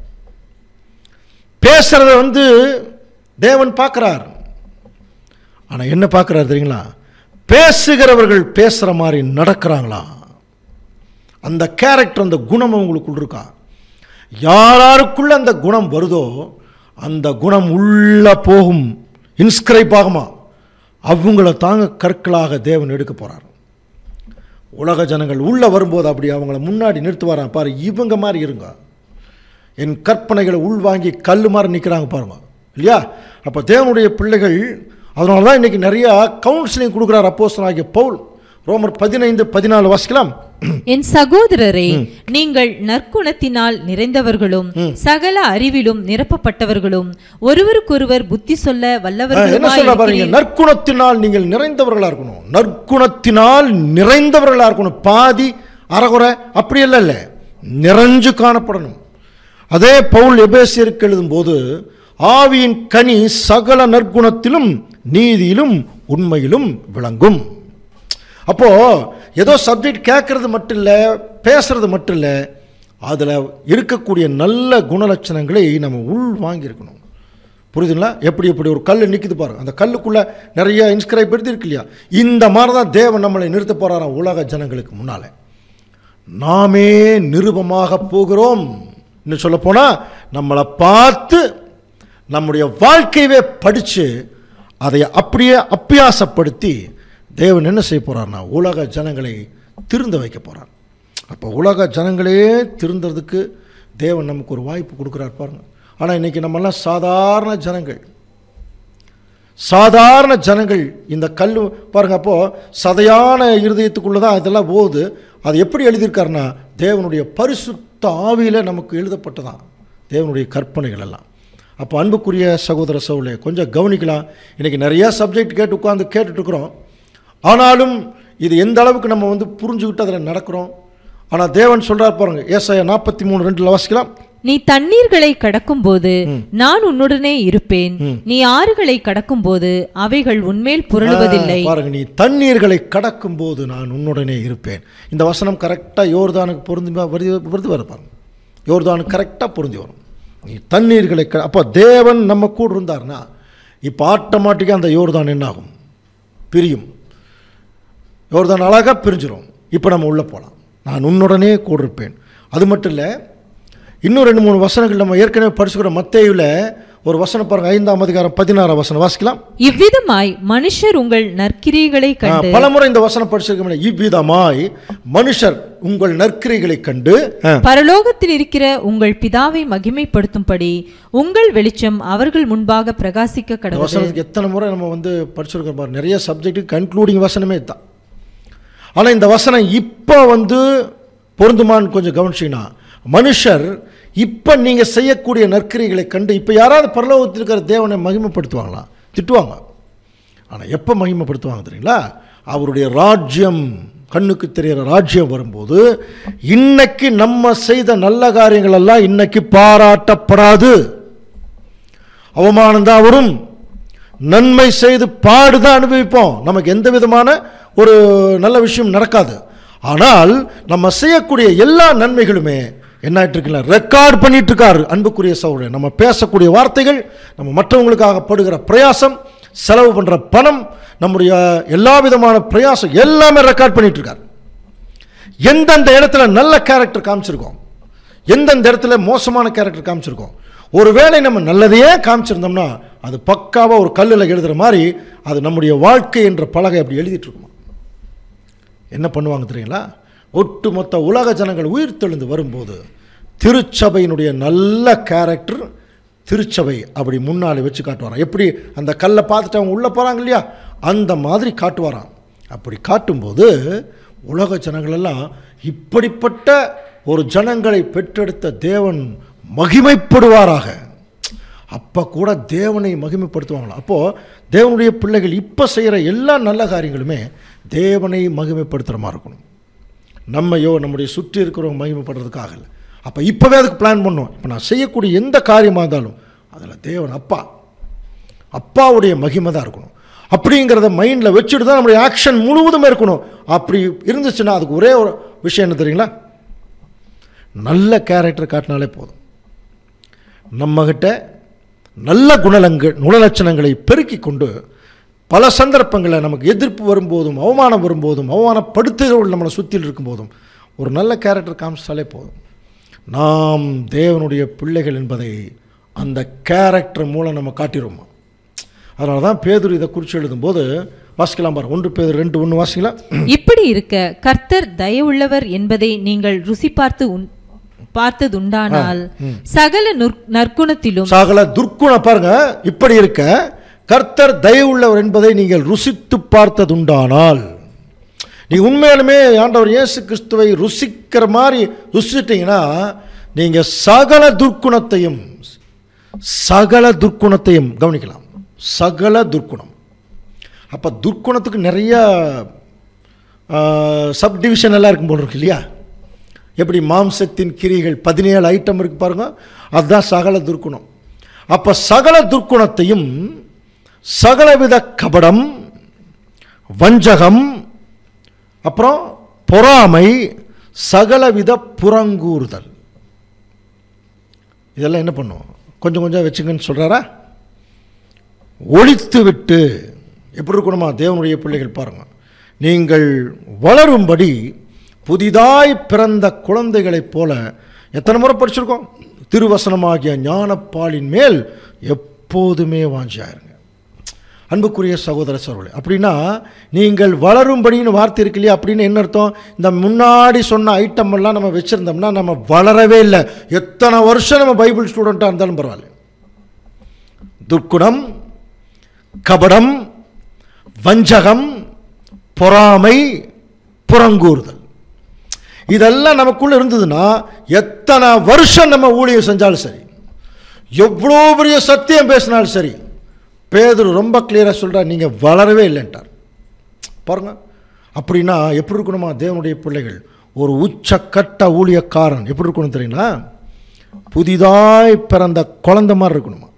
பேசுறத வந்து தேவன் பார்க்குறார் ஆனால் என்ன பார்க்குறாரு தெரியுங்களா பேசுகிறவர்கள் பேசுகிற மாதிரி நடக்கிறாங்களா அந்த கேரக்டர் அந்த குணம் அவங்களுக்குள் இருக்கா யாராருக்குள்ள அந்த குணம் வருதோ அந்த குணம் உள்ள போகும் இன்ஸ்கிரைப் ஆகுமா அவங்கள தாங்க கற்களாக தேவன் எடுக்க போகிறார் உலக ஜனங்கள் உள்ளே வரும்போது அப்படி அவங்கள முன்னாடி நிறுத்துவாராம் பாரு இவங்க மாதிரி இருங்க என் கற்பனைகளை உள்வாங்கி கல் மாதிரி நிற்கிறாங்க பாருங்க இல்லையா அப்போ தேவனுடைய பிள்ளைகள் அதனால தான் இன்றைக்கி நிறையா கவுன்சிலிங் கொடுக்குறார் அப்போஸ்தலன் ஆகிய பவுல் ரோமர் பதினைந்து பதினாலு வாசிக்கலாம் என் சகோதரரே நீங்கள் நற்குணத்தினால் நிறைந்தவர்களும் சகல அறிவிலும் நிரப்பப்பட்டவர்களும் ஒருவருக்கொருவர் புத்தி சொல்ல ஆ, என்ன வல்லவர்களுமாய் சொல்ல பாருங்க இருக்கிறீர்கள். நற்குணத்தினால் நீங்கள் நிறைந்தவர்களா இருக்கணும் நற்குணத்தினால் நிறைந்தவர்களா இருக்கணும் பாதி அறகுறை அப்படி எல்லாம் இல்லை நிறைஞ்சு காணப்படணும் அதே பவுல் எபேசியருக்கு எழுதும்போது ஆவியின் கனி சகல நற்குணத்திலும் நீதியிலும் உண்மையிலும் விளங்கும் அப்போ ஏதோ சப்ஜெக்ட் கேட்கறது மட்டும் இல்லை பேசுறது மட்டும் இல்லை அதில் இருக்கக்கூடிய நல்ல குணலட்சணங்களை நம்ம உள் வாங்கியிருக்கணும் புரியுதுங்களா எப்படி எப்படி ஒரு கல் நிற்குது பாருங்க அந்த கல்லுக்குள்ள நிறைய இன்ஸ்கிரைப் எடுத்து இருக்கு இல்லையா இந்த மாதிரி தான் தேவன் நம்மளை நிறுத்த போறாராம் உலக ஜனங்களுக்கு முன்னால நாமே நிருபமாக போகிறோம் இன்னும் சொல்ல போனால் நம்மளை பார்த்து நம்முடைய வாழ்க்கையவே படித்து அதை அப்படியே அப்பியாசப்படுத்தி தேவன் என்ன செய்ய போறார்னா உலக ஜனங்களை திருந்த வைக்க போறார் அப்போ உலக ஜனங்களே திருந்தறதுக்கு தேவன் நமக்கு ஒரு வாய்ப்பு கொடுக்குறார் பாருங்க ஆனால் இன்னைக்கு நம்மெல்லாம் சாதாரண ஜனங்கள் சாதாரண ஜனங்கள் இந்த கல் பாருங்க அப்போ சதையான இருதயத்துக்குள்ள தான் இதெல்லாம் போகுது அது எப்படி எழுதியிருக்காருன்னா தேவனுடைய பரிசுத்த ஆவியில் நமக்கு எழுதப்பட்டதான் தேவனுடைய கற்பனைகள் எல்லாம் அப்போ அன்புக்குரிய சகோதர சவுளே கொஞ்சம் கவனிக்கலாம் இன்றைக்கி நிறையா சப்ஜெக்ட் கேட்டு உட்காந்து கேட்டுட்ருக்குறோம் ஆனாலும் இது எந்த அளவுக்கு நம்ம வந்து புரிஞ்சுக்கிட்டு அதில் நடக்கிறோம் ஆனால் தேவன் சொல்கிறார் பாருங்க ஏசாயா நாற்பத்தி மூணு ரெண்டில் வாசிக்கலாம் நீ தண்ணீர்களை கடக்கும்போது நான் உன்னுடனே இருப்பேன் நீ ஆறுகளை கடக்கும்போது அவைகள் உன்மேல் புரளுவதில்லை ஆ, பாருங்க நீ தண்ணீர்களை கடக்கும் போது நான் உன்னுடனே இருப்பேன் இந்த வசனம் கரெக்டாக யோர்தானுக்கு பொருந்தி வ- வருது வருது வர பாருங்க யோர்தானுக்கு கரெக்டாக பொருந்தி வரும் நீ தண்ணீர்களை க அப்போ தேவன் நம்ம கூட இருந்தார்னா இப்போ ஆட்டோமேட்டிக்காக அந்த யோர்தான் என்ன ஆகும் பிரியும் யோர்தான் அழகாக பிரிஞ்சிரும் இப்போ நம்ம உள்ளே போகலாம் நான் உன்னுடனே கூட இருப்பேன் அது மட்டும் இல்லை இன்னும் ரெண்டு மூணு வசனங்கள் நம்ம ஏற்கனவே படிச்சுக்கிற மத்தேயுல ஒரு வசனம் பாருங்க ஐந்தாம் அதிகாரம் பதினாறாம் வசனம் வாசிக்கலாம் இவ்விதமாய் மனுஷர் உங்கள் நற்கிரியைகளை கண்டு பலமுறை இந்த வசனம் படிச்சிருக்கோம் இவ்விதமாய் மனுஷர் உங்கள் நற்கிரைகளை கண்டு ஆ, பரலோகத்தில் இருக்கிற உங்கள் பிதாவை மகிமைப்படுத்தும்படி உங்கள் வெளிச்சம் அவர்கள் முன்பாக பிரகாசிக்க இந்த கடவுள் வசனத்துக்கு எத்தனை முறை நம்ம வந்து படிச்சிருக்கோம் பாரு நிறைய சப்ஜெக்ட் கன்க்ளூடிங் வசனமே தான் ஆனால் இந்த வசனம் இப்போ வந்து பொருந்துமான்னு கொஞ்சம் கவனிச்சிங்கன்னா மனுஷர் இப்போ நீங்கள் செய்யக்கூடிய நற்கிரைகளை கண்டு இப்போ யாராவது பரலோகத்தில் இருக்கிற தேவனை மகிமைப்படுத்துவாங்களா திட்டுவாங்க ஆனால் எப்போ மகிமைப்படுத்துவாங்க தெரியுங்களா அவருடைய ராஜ்யம் கண்ணுக்கு தெரிகிற ராஜ்யம் வரும்போது இன்னைக்கு நம்ம செய்த நல்ல காரியங்கள் எல்லாம் இன்னைக்கு பாராட்டப்படாது அவமானம் தான் வரும் நன்மை செய்து பாடு தான் அனுபவிப்போம் நமக்கு எந்த விதமான ஒரு நல்ல விஷயம் நடக்காது ஆனால் நம்ம செய்யக்கூடிய எல்லா நன்மைகளுமே என்ன ஆயிட்டு இருக்குல்ல ரெக்கார்ட் பண்ணிட்டு இருக்காரு அன்புக்குரிய சகோதரன் நம்ம பேசக்கூடிய வார்த்தைகள் நம்ம மற்றவங்களுக்காக படுகிற பிரயாசம் செலவு பண்ற பணம் நம்முடைய எல்லா விதமான பிரயாசம் எல்லாமே ரெக்கார்ட் பண்ணிட்டு இருக்காரு எந்தெந்த இடத்துல நல்ல கேரக்டர் காமிச்சிருக்கோம் எந்தெந்த இடத்துல மோசமான கேரக்டர் காமிச்சிருக்கோம் ஒருவேளை நம்ம நல்லதையே காமிச்சிருந்தோம்னா அது பக்காவாக ஒரு கல்லில் எழுதுகிற மாதிரி அது நம்முடைய வாழ்க்கை என்ற பலகை அப்படி எழுதிட்டு இருக்குமா என்ன பண்ணுவாங்க தெரியுங்களா ஒட்டுமொத்த உலக ஜனங்கள் உயிர் தெழுந்து வரும்போது திருச்சபையினுடைய நல்ல கேரக்டர் திருச்சபை அப்படி முன்னாலே வச்சு காட்டுவாராம் எப்படி அந்த கல்லை பார்த்துட்டு அவங்க உள்ளே போகிறாங்க இல்லையா அந்த மாதிரி காட்டுவாராம் அப்படி காட்டும்போது உலக ஜனங்களெல்லாம் இப்படிப்பட்ட ஒரு ஜனங்களை பெற்றெடுத்த தேவன் மகிமைப்படுவாராக அப்போ கூட தேவனை மகிமைப்படுத்துவாங்களாம் அப்போது தேவனுடைய பிள்ளைகள் இப்போ செய்கிற எல்லா நல்ல காரியங்களுமே தேவனை மகிமைப்படுத்துகிற மாதிரி இருக்கணும் நம்மையோ நம்முடைய சுற்றி இருக்கிறவங்க மகிமைப்படுறதுக்காக இல்லை அப்போ இப்போவே அதுக்கு பிளான் பண்ணோம் இப்போ நான் செய்யக்கூடிய எந்த காரியமாக இருந்தாலும் அதில் தேவன் அப்பா அப்பாவுடைய மகிமை தான் இருக்கணும் அப்படிங்கிறத மைண்டில் வச்சுட்டு தான் நம்முடைய ஆக்ஷன் முழுவதுமே இருக்கணும் அப்படி இருந்துச்சுன்னா அதுக்கு ஒரே ஒரு விஷயம் என்ன தெரியுங்களா நல்ல கேரக்டர் காட்டினாலே போதும் நம்மகிட்ட நல்ல குணலங்கள் குணலட்சணங்களை பெருக்கி கொண்டு பல சந்தர்ப்பங்களில் நமக்கு எதிர்ப்பு வரும்போதும் அவமானம் வரும்போதும் அவமானப்படுத்துகிறவர்கள் நம்மளை சுற்றில் இருக்கும்போதும் ஒரு நல்ல கேரக்டர் காமிச்சாலே போதும் நாம் தேவனுடைய பிள்ளைகள் என்பதை அந்த கேரக்டர் மூலம் நம்ம காட்டிடுவோமா அதனால தான் பேதுரு இதை குறித்து எழுதும்போது வாசிக்கலாம் பாரு ஒன்று பேர் ரெண்டு ஒன்று வாசிக்கலாம் இப்படி இருக்க கர்த்தர் தயவுள்ளவர் என்பதை நீங்கள் ருசி பார்த்து உண்- பார்த்ததுண்டானால் சகல நுற்- நற்குணத்திலும் சகல துர்க்குணம் பாருங்க இப்படி இருக்க கர்த்தர் தயவுள்ளவர் என்பதை நீங்கள் ருசித்து பார்த்ததுண்டானால் நீ உண்மையாலுமே ஆண்டவர் இயேசு கிறிஸ்துவை ருசிக்கிற மாதிரி ருசிச்சிட்டிங்கன்னா நீங்கள் சகல துர்க்குணத்தையும் சகல துர்க்குணத்தையும் கவனிக்கலாம் சகல துர்க்குணம் அப்போ துர்க்குணத்துக்கு நிறைய சப் டிவிஷன் எல்லாம் இருக்கும் போல இருக்கு இல்லையா எப்படி மாம்சத்தின் கிரிகள் பதினேழு ஐட்டம் இருக்கு பாருங்க அதுதான் சகல துர்க்குணம் அப்போ சகல துர்க்குணத்தையும் சகலவித கபடம் வஞ்சகம் அப்புறம் பொறாமை சகலவித புறங்கூறுதல் இதெல்லாம் என்ன பண்ணும் கொஞ்சம் கொஞ்சம் வச்சுங்கன்னு சொல்கிறாரா ஒழித்து விட்டு எப்படி இருக்கணுமா தேவனுடைய பிள்ளைகள் பாருங்க நீங்கள் வளரும்படி புதிதாய் பிறந்த குழந்தைகளைப் போல எத்தனை முறை படிச்சிருக்கோம் திருவசனமாகிய ஞானப்பாலின் மேல் எப்போதுமே வாஞ்சியாயிருங்க அன்புக்குரிய சகோதர சகோதரி அப்படின்னா நீங்கள் வளரும்படின்னு வார்த்தை இருக்கு இல்லையா அப்படின்னு என்ன அர்த்தம் இந்த முன்னாடி சொன்ன ஐட்டம் எல்லாம் நம்ம வச்சுருந்தோம்னா நம்ம வளரவே இல்லை எத்தனை வருஷம் நம்ம பைபிள் ஸ்டூடெண்ட்டாக இருந்தாலும் பரவாயில்ல துர்க்குணம் கபடம் வஞ்சகம் பொறாமை புறங்கூறுதல் இதெல்லாம் நமக்குள்ள இருந்ததுன்னா எத்தனை வருஷம் நம்ம ஊழியம் செஞ்சாலும் சரி எவ்வளோ பெரிய சத்தியம் பேசினாலும் சரி பேதுரு ரொம்ப கிளியராக சொல்கிறார் நீங்கள் வளரவே இல்லைன்ட்டார் பாருங்க அப்படின்னா எப்படி இருக்கணுமா தேவனுடைய பிள்ளைகள் ஒரு உச்சக்கட்ட ஊழியக்காரன் எப்படி இருக்கணும் தெரியுங்களா புதிதாய் பிறந்த குழந்தை மாதிரி இருக்கணுமா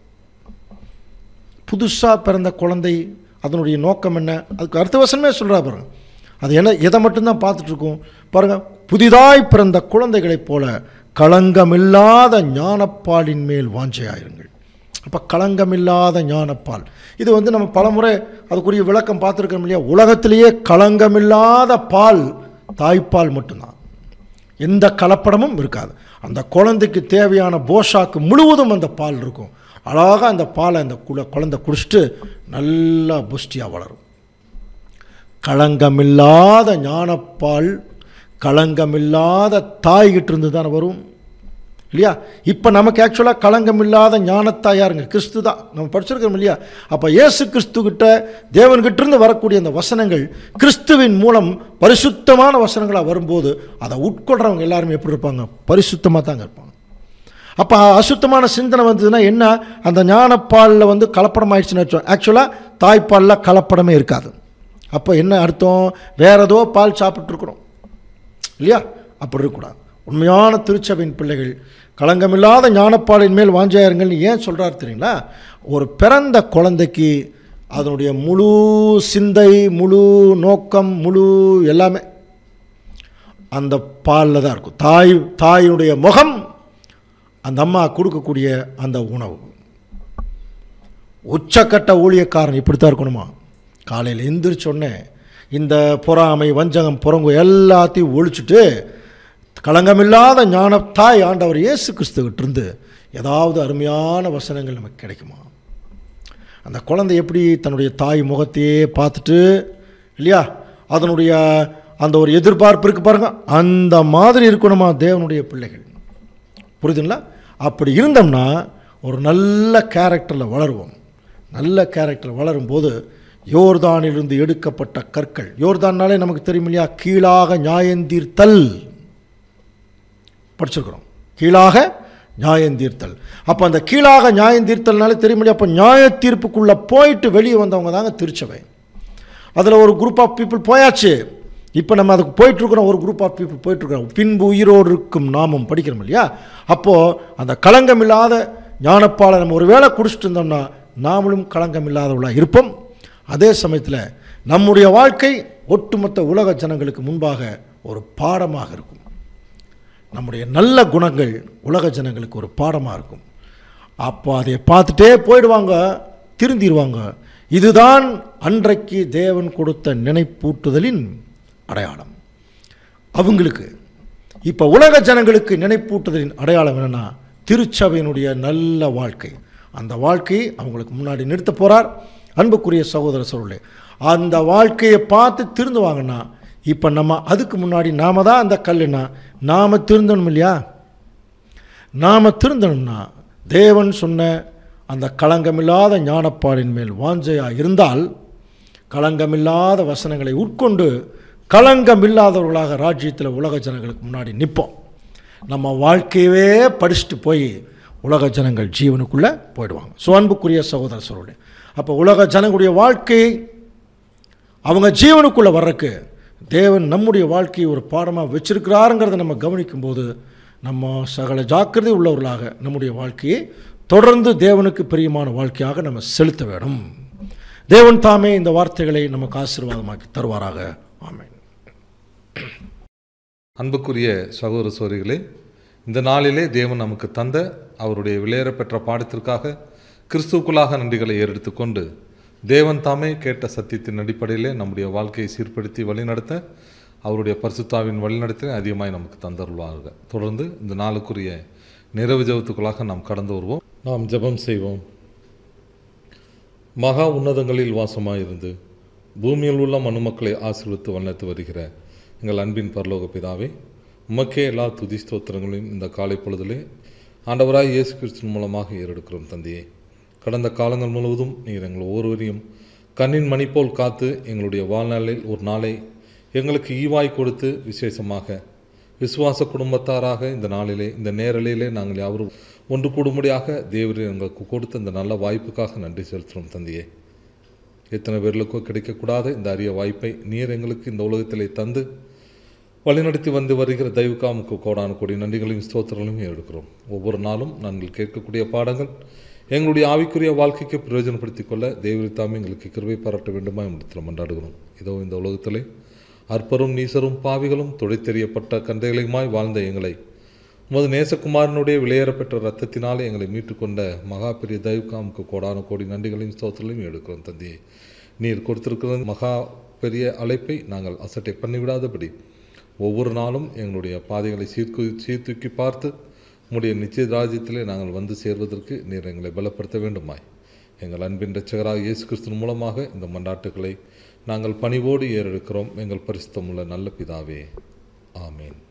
புதுசாக பிறந்த குழந்தை அதனுடைய நோக்கம் என்ன அதுக்கு அர்த்த வசனமே சொல்கிறா பாருங்க அது என்ன எதை மட்டும்தான் பார்த்துட்டு இருக்கோம் பாருங்க புதிதாய் பிறந்த குழந்தைகளைப் போல களங்கமில்லாத ஞானப்பாலின் மேல் வாஞ்சையாயிருங்கள் அப்போ களங்கமில்லாத ஞானப்பால் இது வந்து நம்ம பலமுறை அதுக்குரிய விளக்கம் பார்த்துருக்கோம் இல்லையா உலகத்திலேயே களங்கமில்லாத பால் தாய்ப்பால் மட்டும்தான் எந்த கலப்படமும் இருக்காது அந்த குழந்தைக்கு தேவையான போஷாக்கு முழுவதும் அந்த பால் இருக்கும் அழகாக அந்த பாலை அந்த குல குழந்தை குடிச்சிட்டு நல்லா புஷ்டியாக வளரும் களங்கமில்லாத ஞானப்பால் களங்கமில்லாத தாய்கிட்ட இருந்து தானே வரும் இல்லையா இப்போ நமக்கு ஆக்சுவலாக களங்கமில்லாத ஞானத்தாயாருங்க கிறிஸ்து தான் நம்ம படிச்சிருக்கோம் இல்லையா அப்போ இயேசு கிறிஸ்துக்கிட்ட தேவன்கிட்ட இருந்து வரக்கூடிய அந்த வசனங்கள் கிறிஸ்துவின் மூலம் பரிசுத்தமான வசனங்களாக வரும்போது அதை உட்கொள்கிறவங்க எல்லாருமே எப்படி இருப்பாங்க பரிசுத்தமாக தாங்க இருப்பாங்க அப்போ அசுத்தமான சிந்தனை வந்ததுன்னா என்ன அந்த ஞானப்பாலில் வந்து கலப்படம் ஆயிடுச்சுன்னு அர்த்தம் ஆக்சுவலாக தாய்ப்பாலில் கலப்படமே இருக்காது அப்போ என்ன அர்த்தம் வேற ஏதோ பால் சாப்பிட்ருக்குறோம் இல்லையா அப்படி இருக்கக்கூடாது உண்மையான திருச்சபையின் பிள்ளைகள் களங்கமில்லாத ஞானப்பாலின் மேல் வாஞ்சாயிருங்கள்னு ஏன் சொல்கிறார் தெரியுங்களா ஒரு பிறந்த குழந்தைக்கு அதனுடைய முழு சிந்தை முழு நோக்கம் முழு எல்லாமே அந்த பாலில் தான் இருக்கும் தாய் தாயினுடைய முகம் அந்த அம்மா கொடுக்கக்கூடிய அந்த உணவு உச்சக்கட்ட ஊழியக்காரன் இப்படித்தான் இருக்கணுமா காலையில் எந்திரிச்சோடனே இந்த பொறாமை வஞ்சகம் புறங்கு எல்லாத்தையும் ஒழிச்சிட்டு களங்கமில்லாத ஞான தாய் ஆண்டவர் இயேசு கிறிஸ்துக்கிட்ட இருந்து ஏதாவது அருமையான வசனங்கள் நமக்கு கிடைக்குமா அந்த குழந்தை எப்படி தன்னுடைய தாய் முகத்தையே பார்த்துட்டு இல்லையா அதனுடைய அந்த ஒரு எதிர்பார்ப்பு இருக்கு பாருங்க அந்த மாதிரி இருக்கணுமா தேவனுடைய பிள்ளைகள் புரியுதுங்களா அப்படி இருந்தோம்னா ஒரு நல்ல கேரக்டரில் வளருவோம் நல்ல கேரக்டர் வளரும்போது யோர்தானிலிருந்து எடுக்கப்பட்ட கற்கள் யோர்தான்னாலே நமக்கு தெரியும் இல்லையா கீழாக நியாயந்தீர்த்தல் படிச்சிருக்கிறோம் கீழாக நியாயந்தீர்த்தல் அப்போ அந்த கீழாக நியாயந்தீர்த்தல்னாலே தெரியும் இல்லையா அப்போ நியாய தீர்ப்புக்குள்ளே போயிட்டு வெளியே வந்தவங்க தாங்க திருச்சபை அதில் ஒரு குரூப் ஆஃப் பீப்புள் போயாச்சு இப்போ நம்ம அதுக்கு போயிட்டுருக்குறோம் ஒரு குரூப் ஆஃப் பீப்புள் போயிட்டுருக்குறோம் பின்பு உயிரோடு இருக்கும் நாமம் படிக்கிறோம் இல்லையா அப்போது அந்த களங்கம் இல்லாத ஞானப்பாலை நம்ம ஒரு வேளை குடிச்சிட்டு இருந்தோம்னா நாமளும் களங்கம் இல்லாதவர்களாக இருப்போம் அதே சமயத்தில் நம்முடைய வாழ்க்கை ஒட்டுமொத்த உலக ஜனங்களுக்கு முன்பாக ஒரு பாடமாக இருக்கும் நம்முடைய நல்ல குணங்கள் உலக ஜனங்களுக்கு ஒரு பாடமாக இருக்கும் அப்போ அதை பார்த்துட்டே போயிடுவாங்க திருந்திடுவாங்க இதுதான் அன்றைக்கு தேவன் கொடுத்த நினைப்பூட்டுதலின் அடையாளம் அவங்களுக்கு இப்போ உலக ஜனங்களுக்கு நினைப்பூட்டுதலின் அடையாளம் என்னென்னா திருச்சபையினுடைய நல்ல வாழ்க்கை அந்த வாழ்க்கையை அவங்களுக்கு முன்னாடி நிறுத்த போகிறார் அன்புக்குரிய சகோதர சொல்லே அந்த வாழ்க்கையை பார்த்து திருந்துவாங்கன்னா இப்போ நம்ம அதுக்கு முன்னாடி நாம தான் அந்த கல்லுனா நாம் திருந்தணும் இல்லையா நாம் திருந்தணும்னா தேவன் சொன்ன அந்த களங்கமில்லாத ஞானப்பாடின் மேல் வாஞ்சையாக இருந்தால் களங்கமில்லாத வசனங்களை உட்கொண்டு களங்கமில்லாதவர்களாக ராஜ்யத்தில் உலக ஜனங்களுக்கு முன்னாடி நிற்போம் நம்ம வாழ்க்கையவே படிச்சுட்டு போய் உலக ஜனங்கள் ஜீவனுக்குள்ளே போயிடுவாங்க ஸோ அன்புக்குரிய சகோதர சொல்லுடைய அப்போ உலக ஜனங்களுடைய வாழ்க்கை அவங்க ஜீவனுக்குள்ளே வர்றக்கு தேவன் நம்முடைய வாழ்க்கையை ஒரு பாடமாக வச்சிருக்கிறாருங்கிறத நம்ம கவனிக்கும்போது நம்ம சகல ஜாக்கிரதை உள்ளவர்களாக நம்முடைய வாழ்க்கையை தொடர்ந்து தேவனுக்கு பிரியமான வாழ்க்கையாக நம்ம செலுத்த வேண்டும் தேவன் தாமே இந்த வார்த்தைகளை நமக்கு ஆசீர்வாதமாக்கி தருவாராக ஆமென் அன்புக்குரிய சகோதர சோரிகளே இந்த நாளிலே தேவன் நமக்கு தந்த அவருடைய விலையேறப்பெற்ற பாடத்திற்காக கிறிஸ்துவுக்குள்ளாக நன்றிகளை ஏறெடுத்துக்கொண்டு தேவன் தாமே கேட்ட சத்தியத்தின் அடிப்படையிலே நம்முடைய வாழ்க்கையை சீர்படுத்தி வழிநடத்த அவருடைய பரிசுத்தாவின் வழிநடத்தினை அதிகமாய் நமக்கு தந்தருள்வார்கள் தொடர்ந்து இந்த நாளுக்குரிய நிறைவு ஜெபத்துக்குள்ளாக நாம் கடந்து வருவோம் நாம் ஜெபம் செய்வோம் மகா உன்னதங்களில் வாசமாயிருந்து பூமியில் உள்ள மனுமக்களை ஆசீர்வித்து வண்ணத்து வருகிற எங்கள் அன்பின் பரலோக பிதாவே உமக்கே எல்லா துதி ஸ்தோத்திரங்களையும் இந்த காலை பொழுதிலே ஆண்டவராய் இயேசு கிறிஸ்துவின் மூலமாக ஏறெடுக்கிறோம் தந்தையே கடந்த காலங்கள் முழுவதும் நீர் எங்கள் ஒவ்வொருவரையும் கண்ணின் மணி போல் காத்து எங்களுடைய வாழ்நாளில் ஒரு நாளை எங்களுக்கு ஈவாய் கொடுத்து விசேஷமாக விசுவாச குடும்பத்தாராக இந்த நாளிலே இந்த நேரலையிலே நாங்கள் யாவரும் ஒன்று கூடும்படியாக தேவரே எங்களுக்கு கொடுத்த இந்த நல்ல வாய்ப்புக்காக நன்றி செலுத்துகிறோம் தந்தையே எத்தனை பேர்களுக்கோ கிடைக்கக்கூடாத இந்த அரிய வாய்ப்பை நீர் எங்களுக்கு இந்த உலகத்திலே தந்து வழிநடத்தி வந்து வருகிற தெய்வக்காமுக்கு கோடான கோடி நன்றிகளையும் ஸ்தோத்திரங்களையும் எடுக்கிறோம் ஒவ்வொரு நாளும் நாங்கள் கேட்கக்கூடிய பாடங்கள் எங்களுடைய ஆவிக்குரிய வாழ்க்கைக்கு பிரயோஜனப்படுத்திக் கொள்ள தேவரி தாமே எங்களுக்கு கிருபை பாராட்ட வேண்டுமா என்று மன்றாடுகிறோம் இதோ இந்த உலகத்திலே அற்பரும் நீசரும் பாவிகளும் துடைத்தெறியப்பட்ட கந்தைகளுமாய் வாழ்ந்த எங்களை உமது நேசகுமாரனுடைய விலையேறப்பெற்ற ரத்தத்தினாலே எங்களை மீட்டுக்கொண்ட மகா பெரிய தெய்வக்காமுக்கு கோடான கோடி நன்றிகளையும் ஸ்தோத்திரங்களையும் எடுக்கிறோம் தந்தையே நீர் கொடுத்திருக்கிற மகா பெரிய அழைப்பை நாங்கள் அசட்டை பண்ணிவிடாதபடி ஒவ்வொரு நாளும் எங்களுடைய பாதைகளை சீர்கு சீர்தூக்கி பார்த்து உம்முடைய நிச்சய ராஜ்யத்திலே நாங்கள் வந்து சேர்வதற்கு நீர் எங்களை பலப்படுத்த வேண்டுமாய் எங்கள் அன்பின் ரட்சகராக இயேசு கிறிஸ்துவின் மூலமாக இந்த மண்டாட்டுகளை நாங்கள் பணிவோடு ஏறெடுக்கிறோம் எங்கள் பரிசுத்தமுள்ள நல்ல பிதாவே ஆமேன்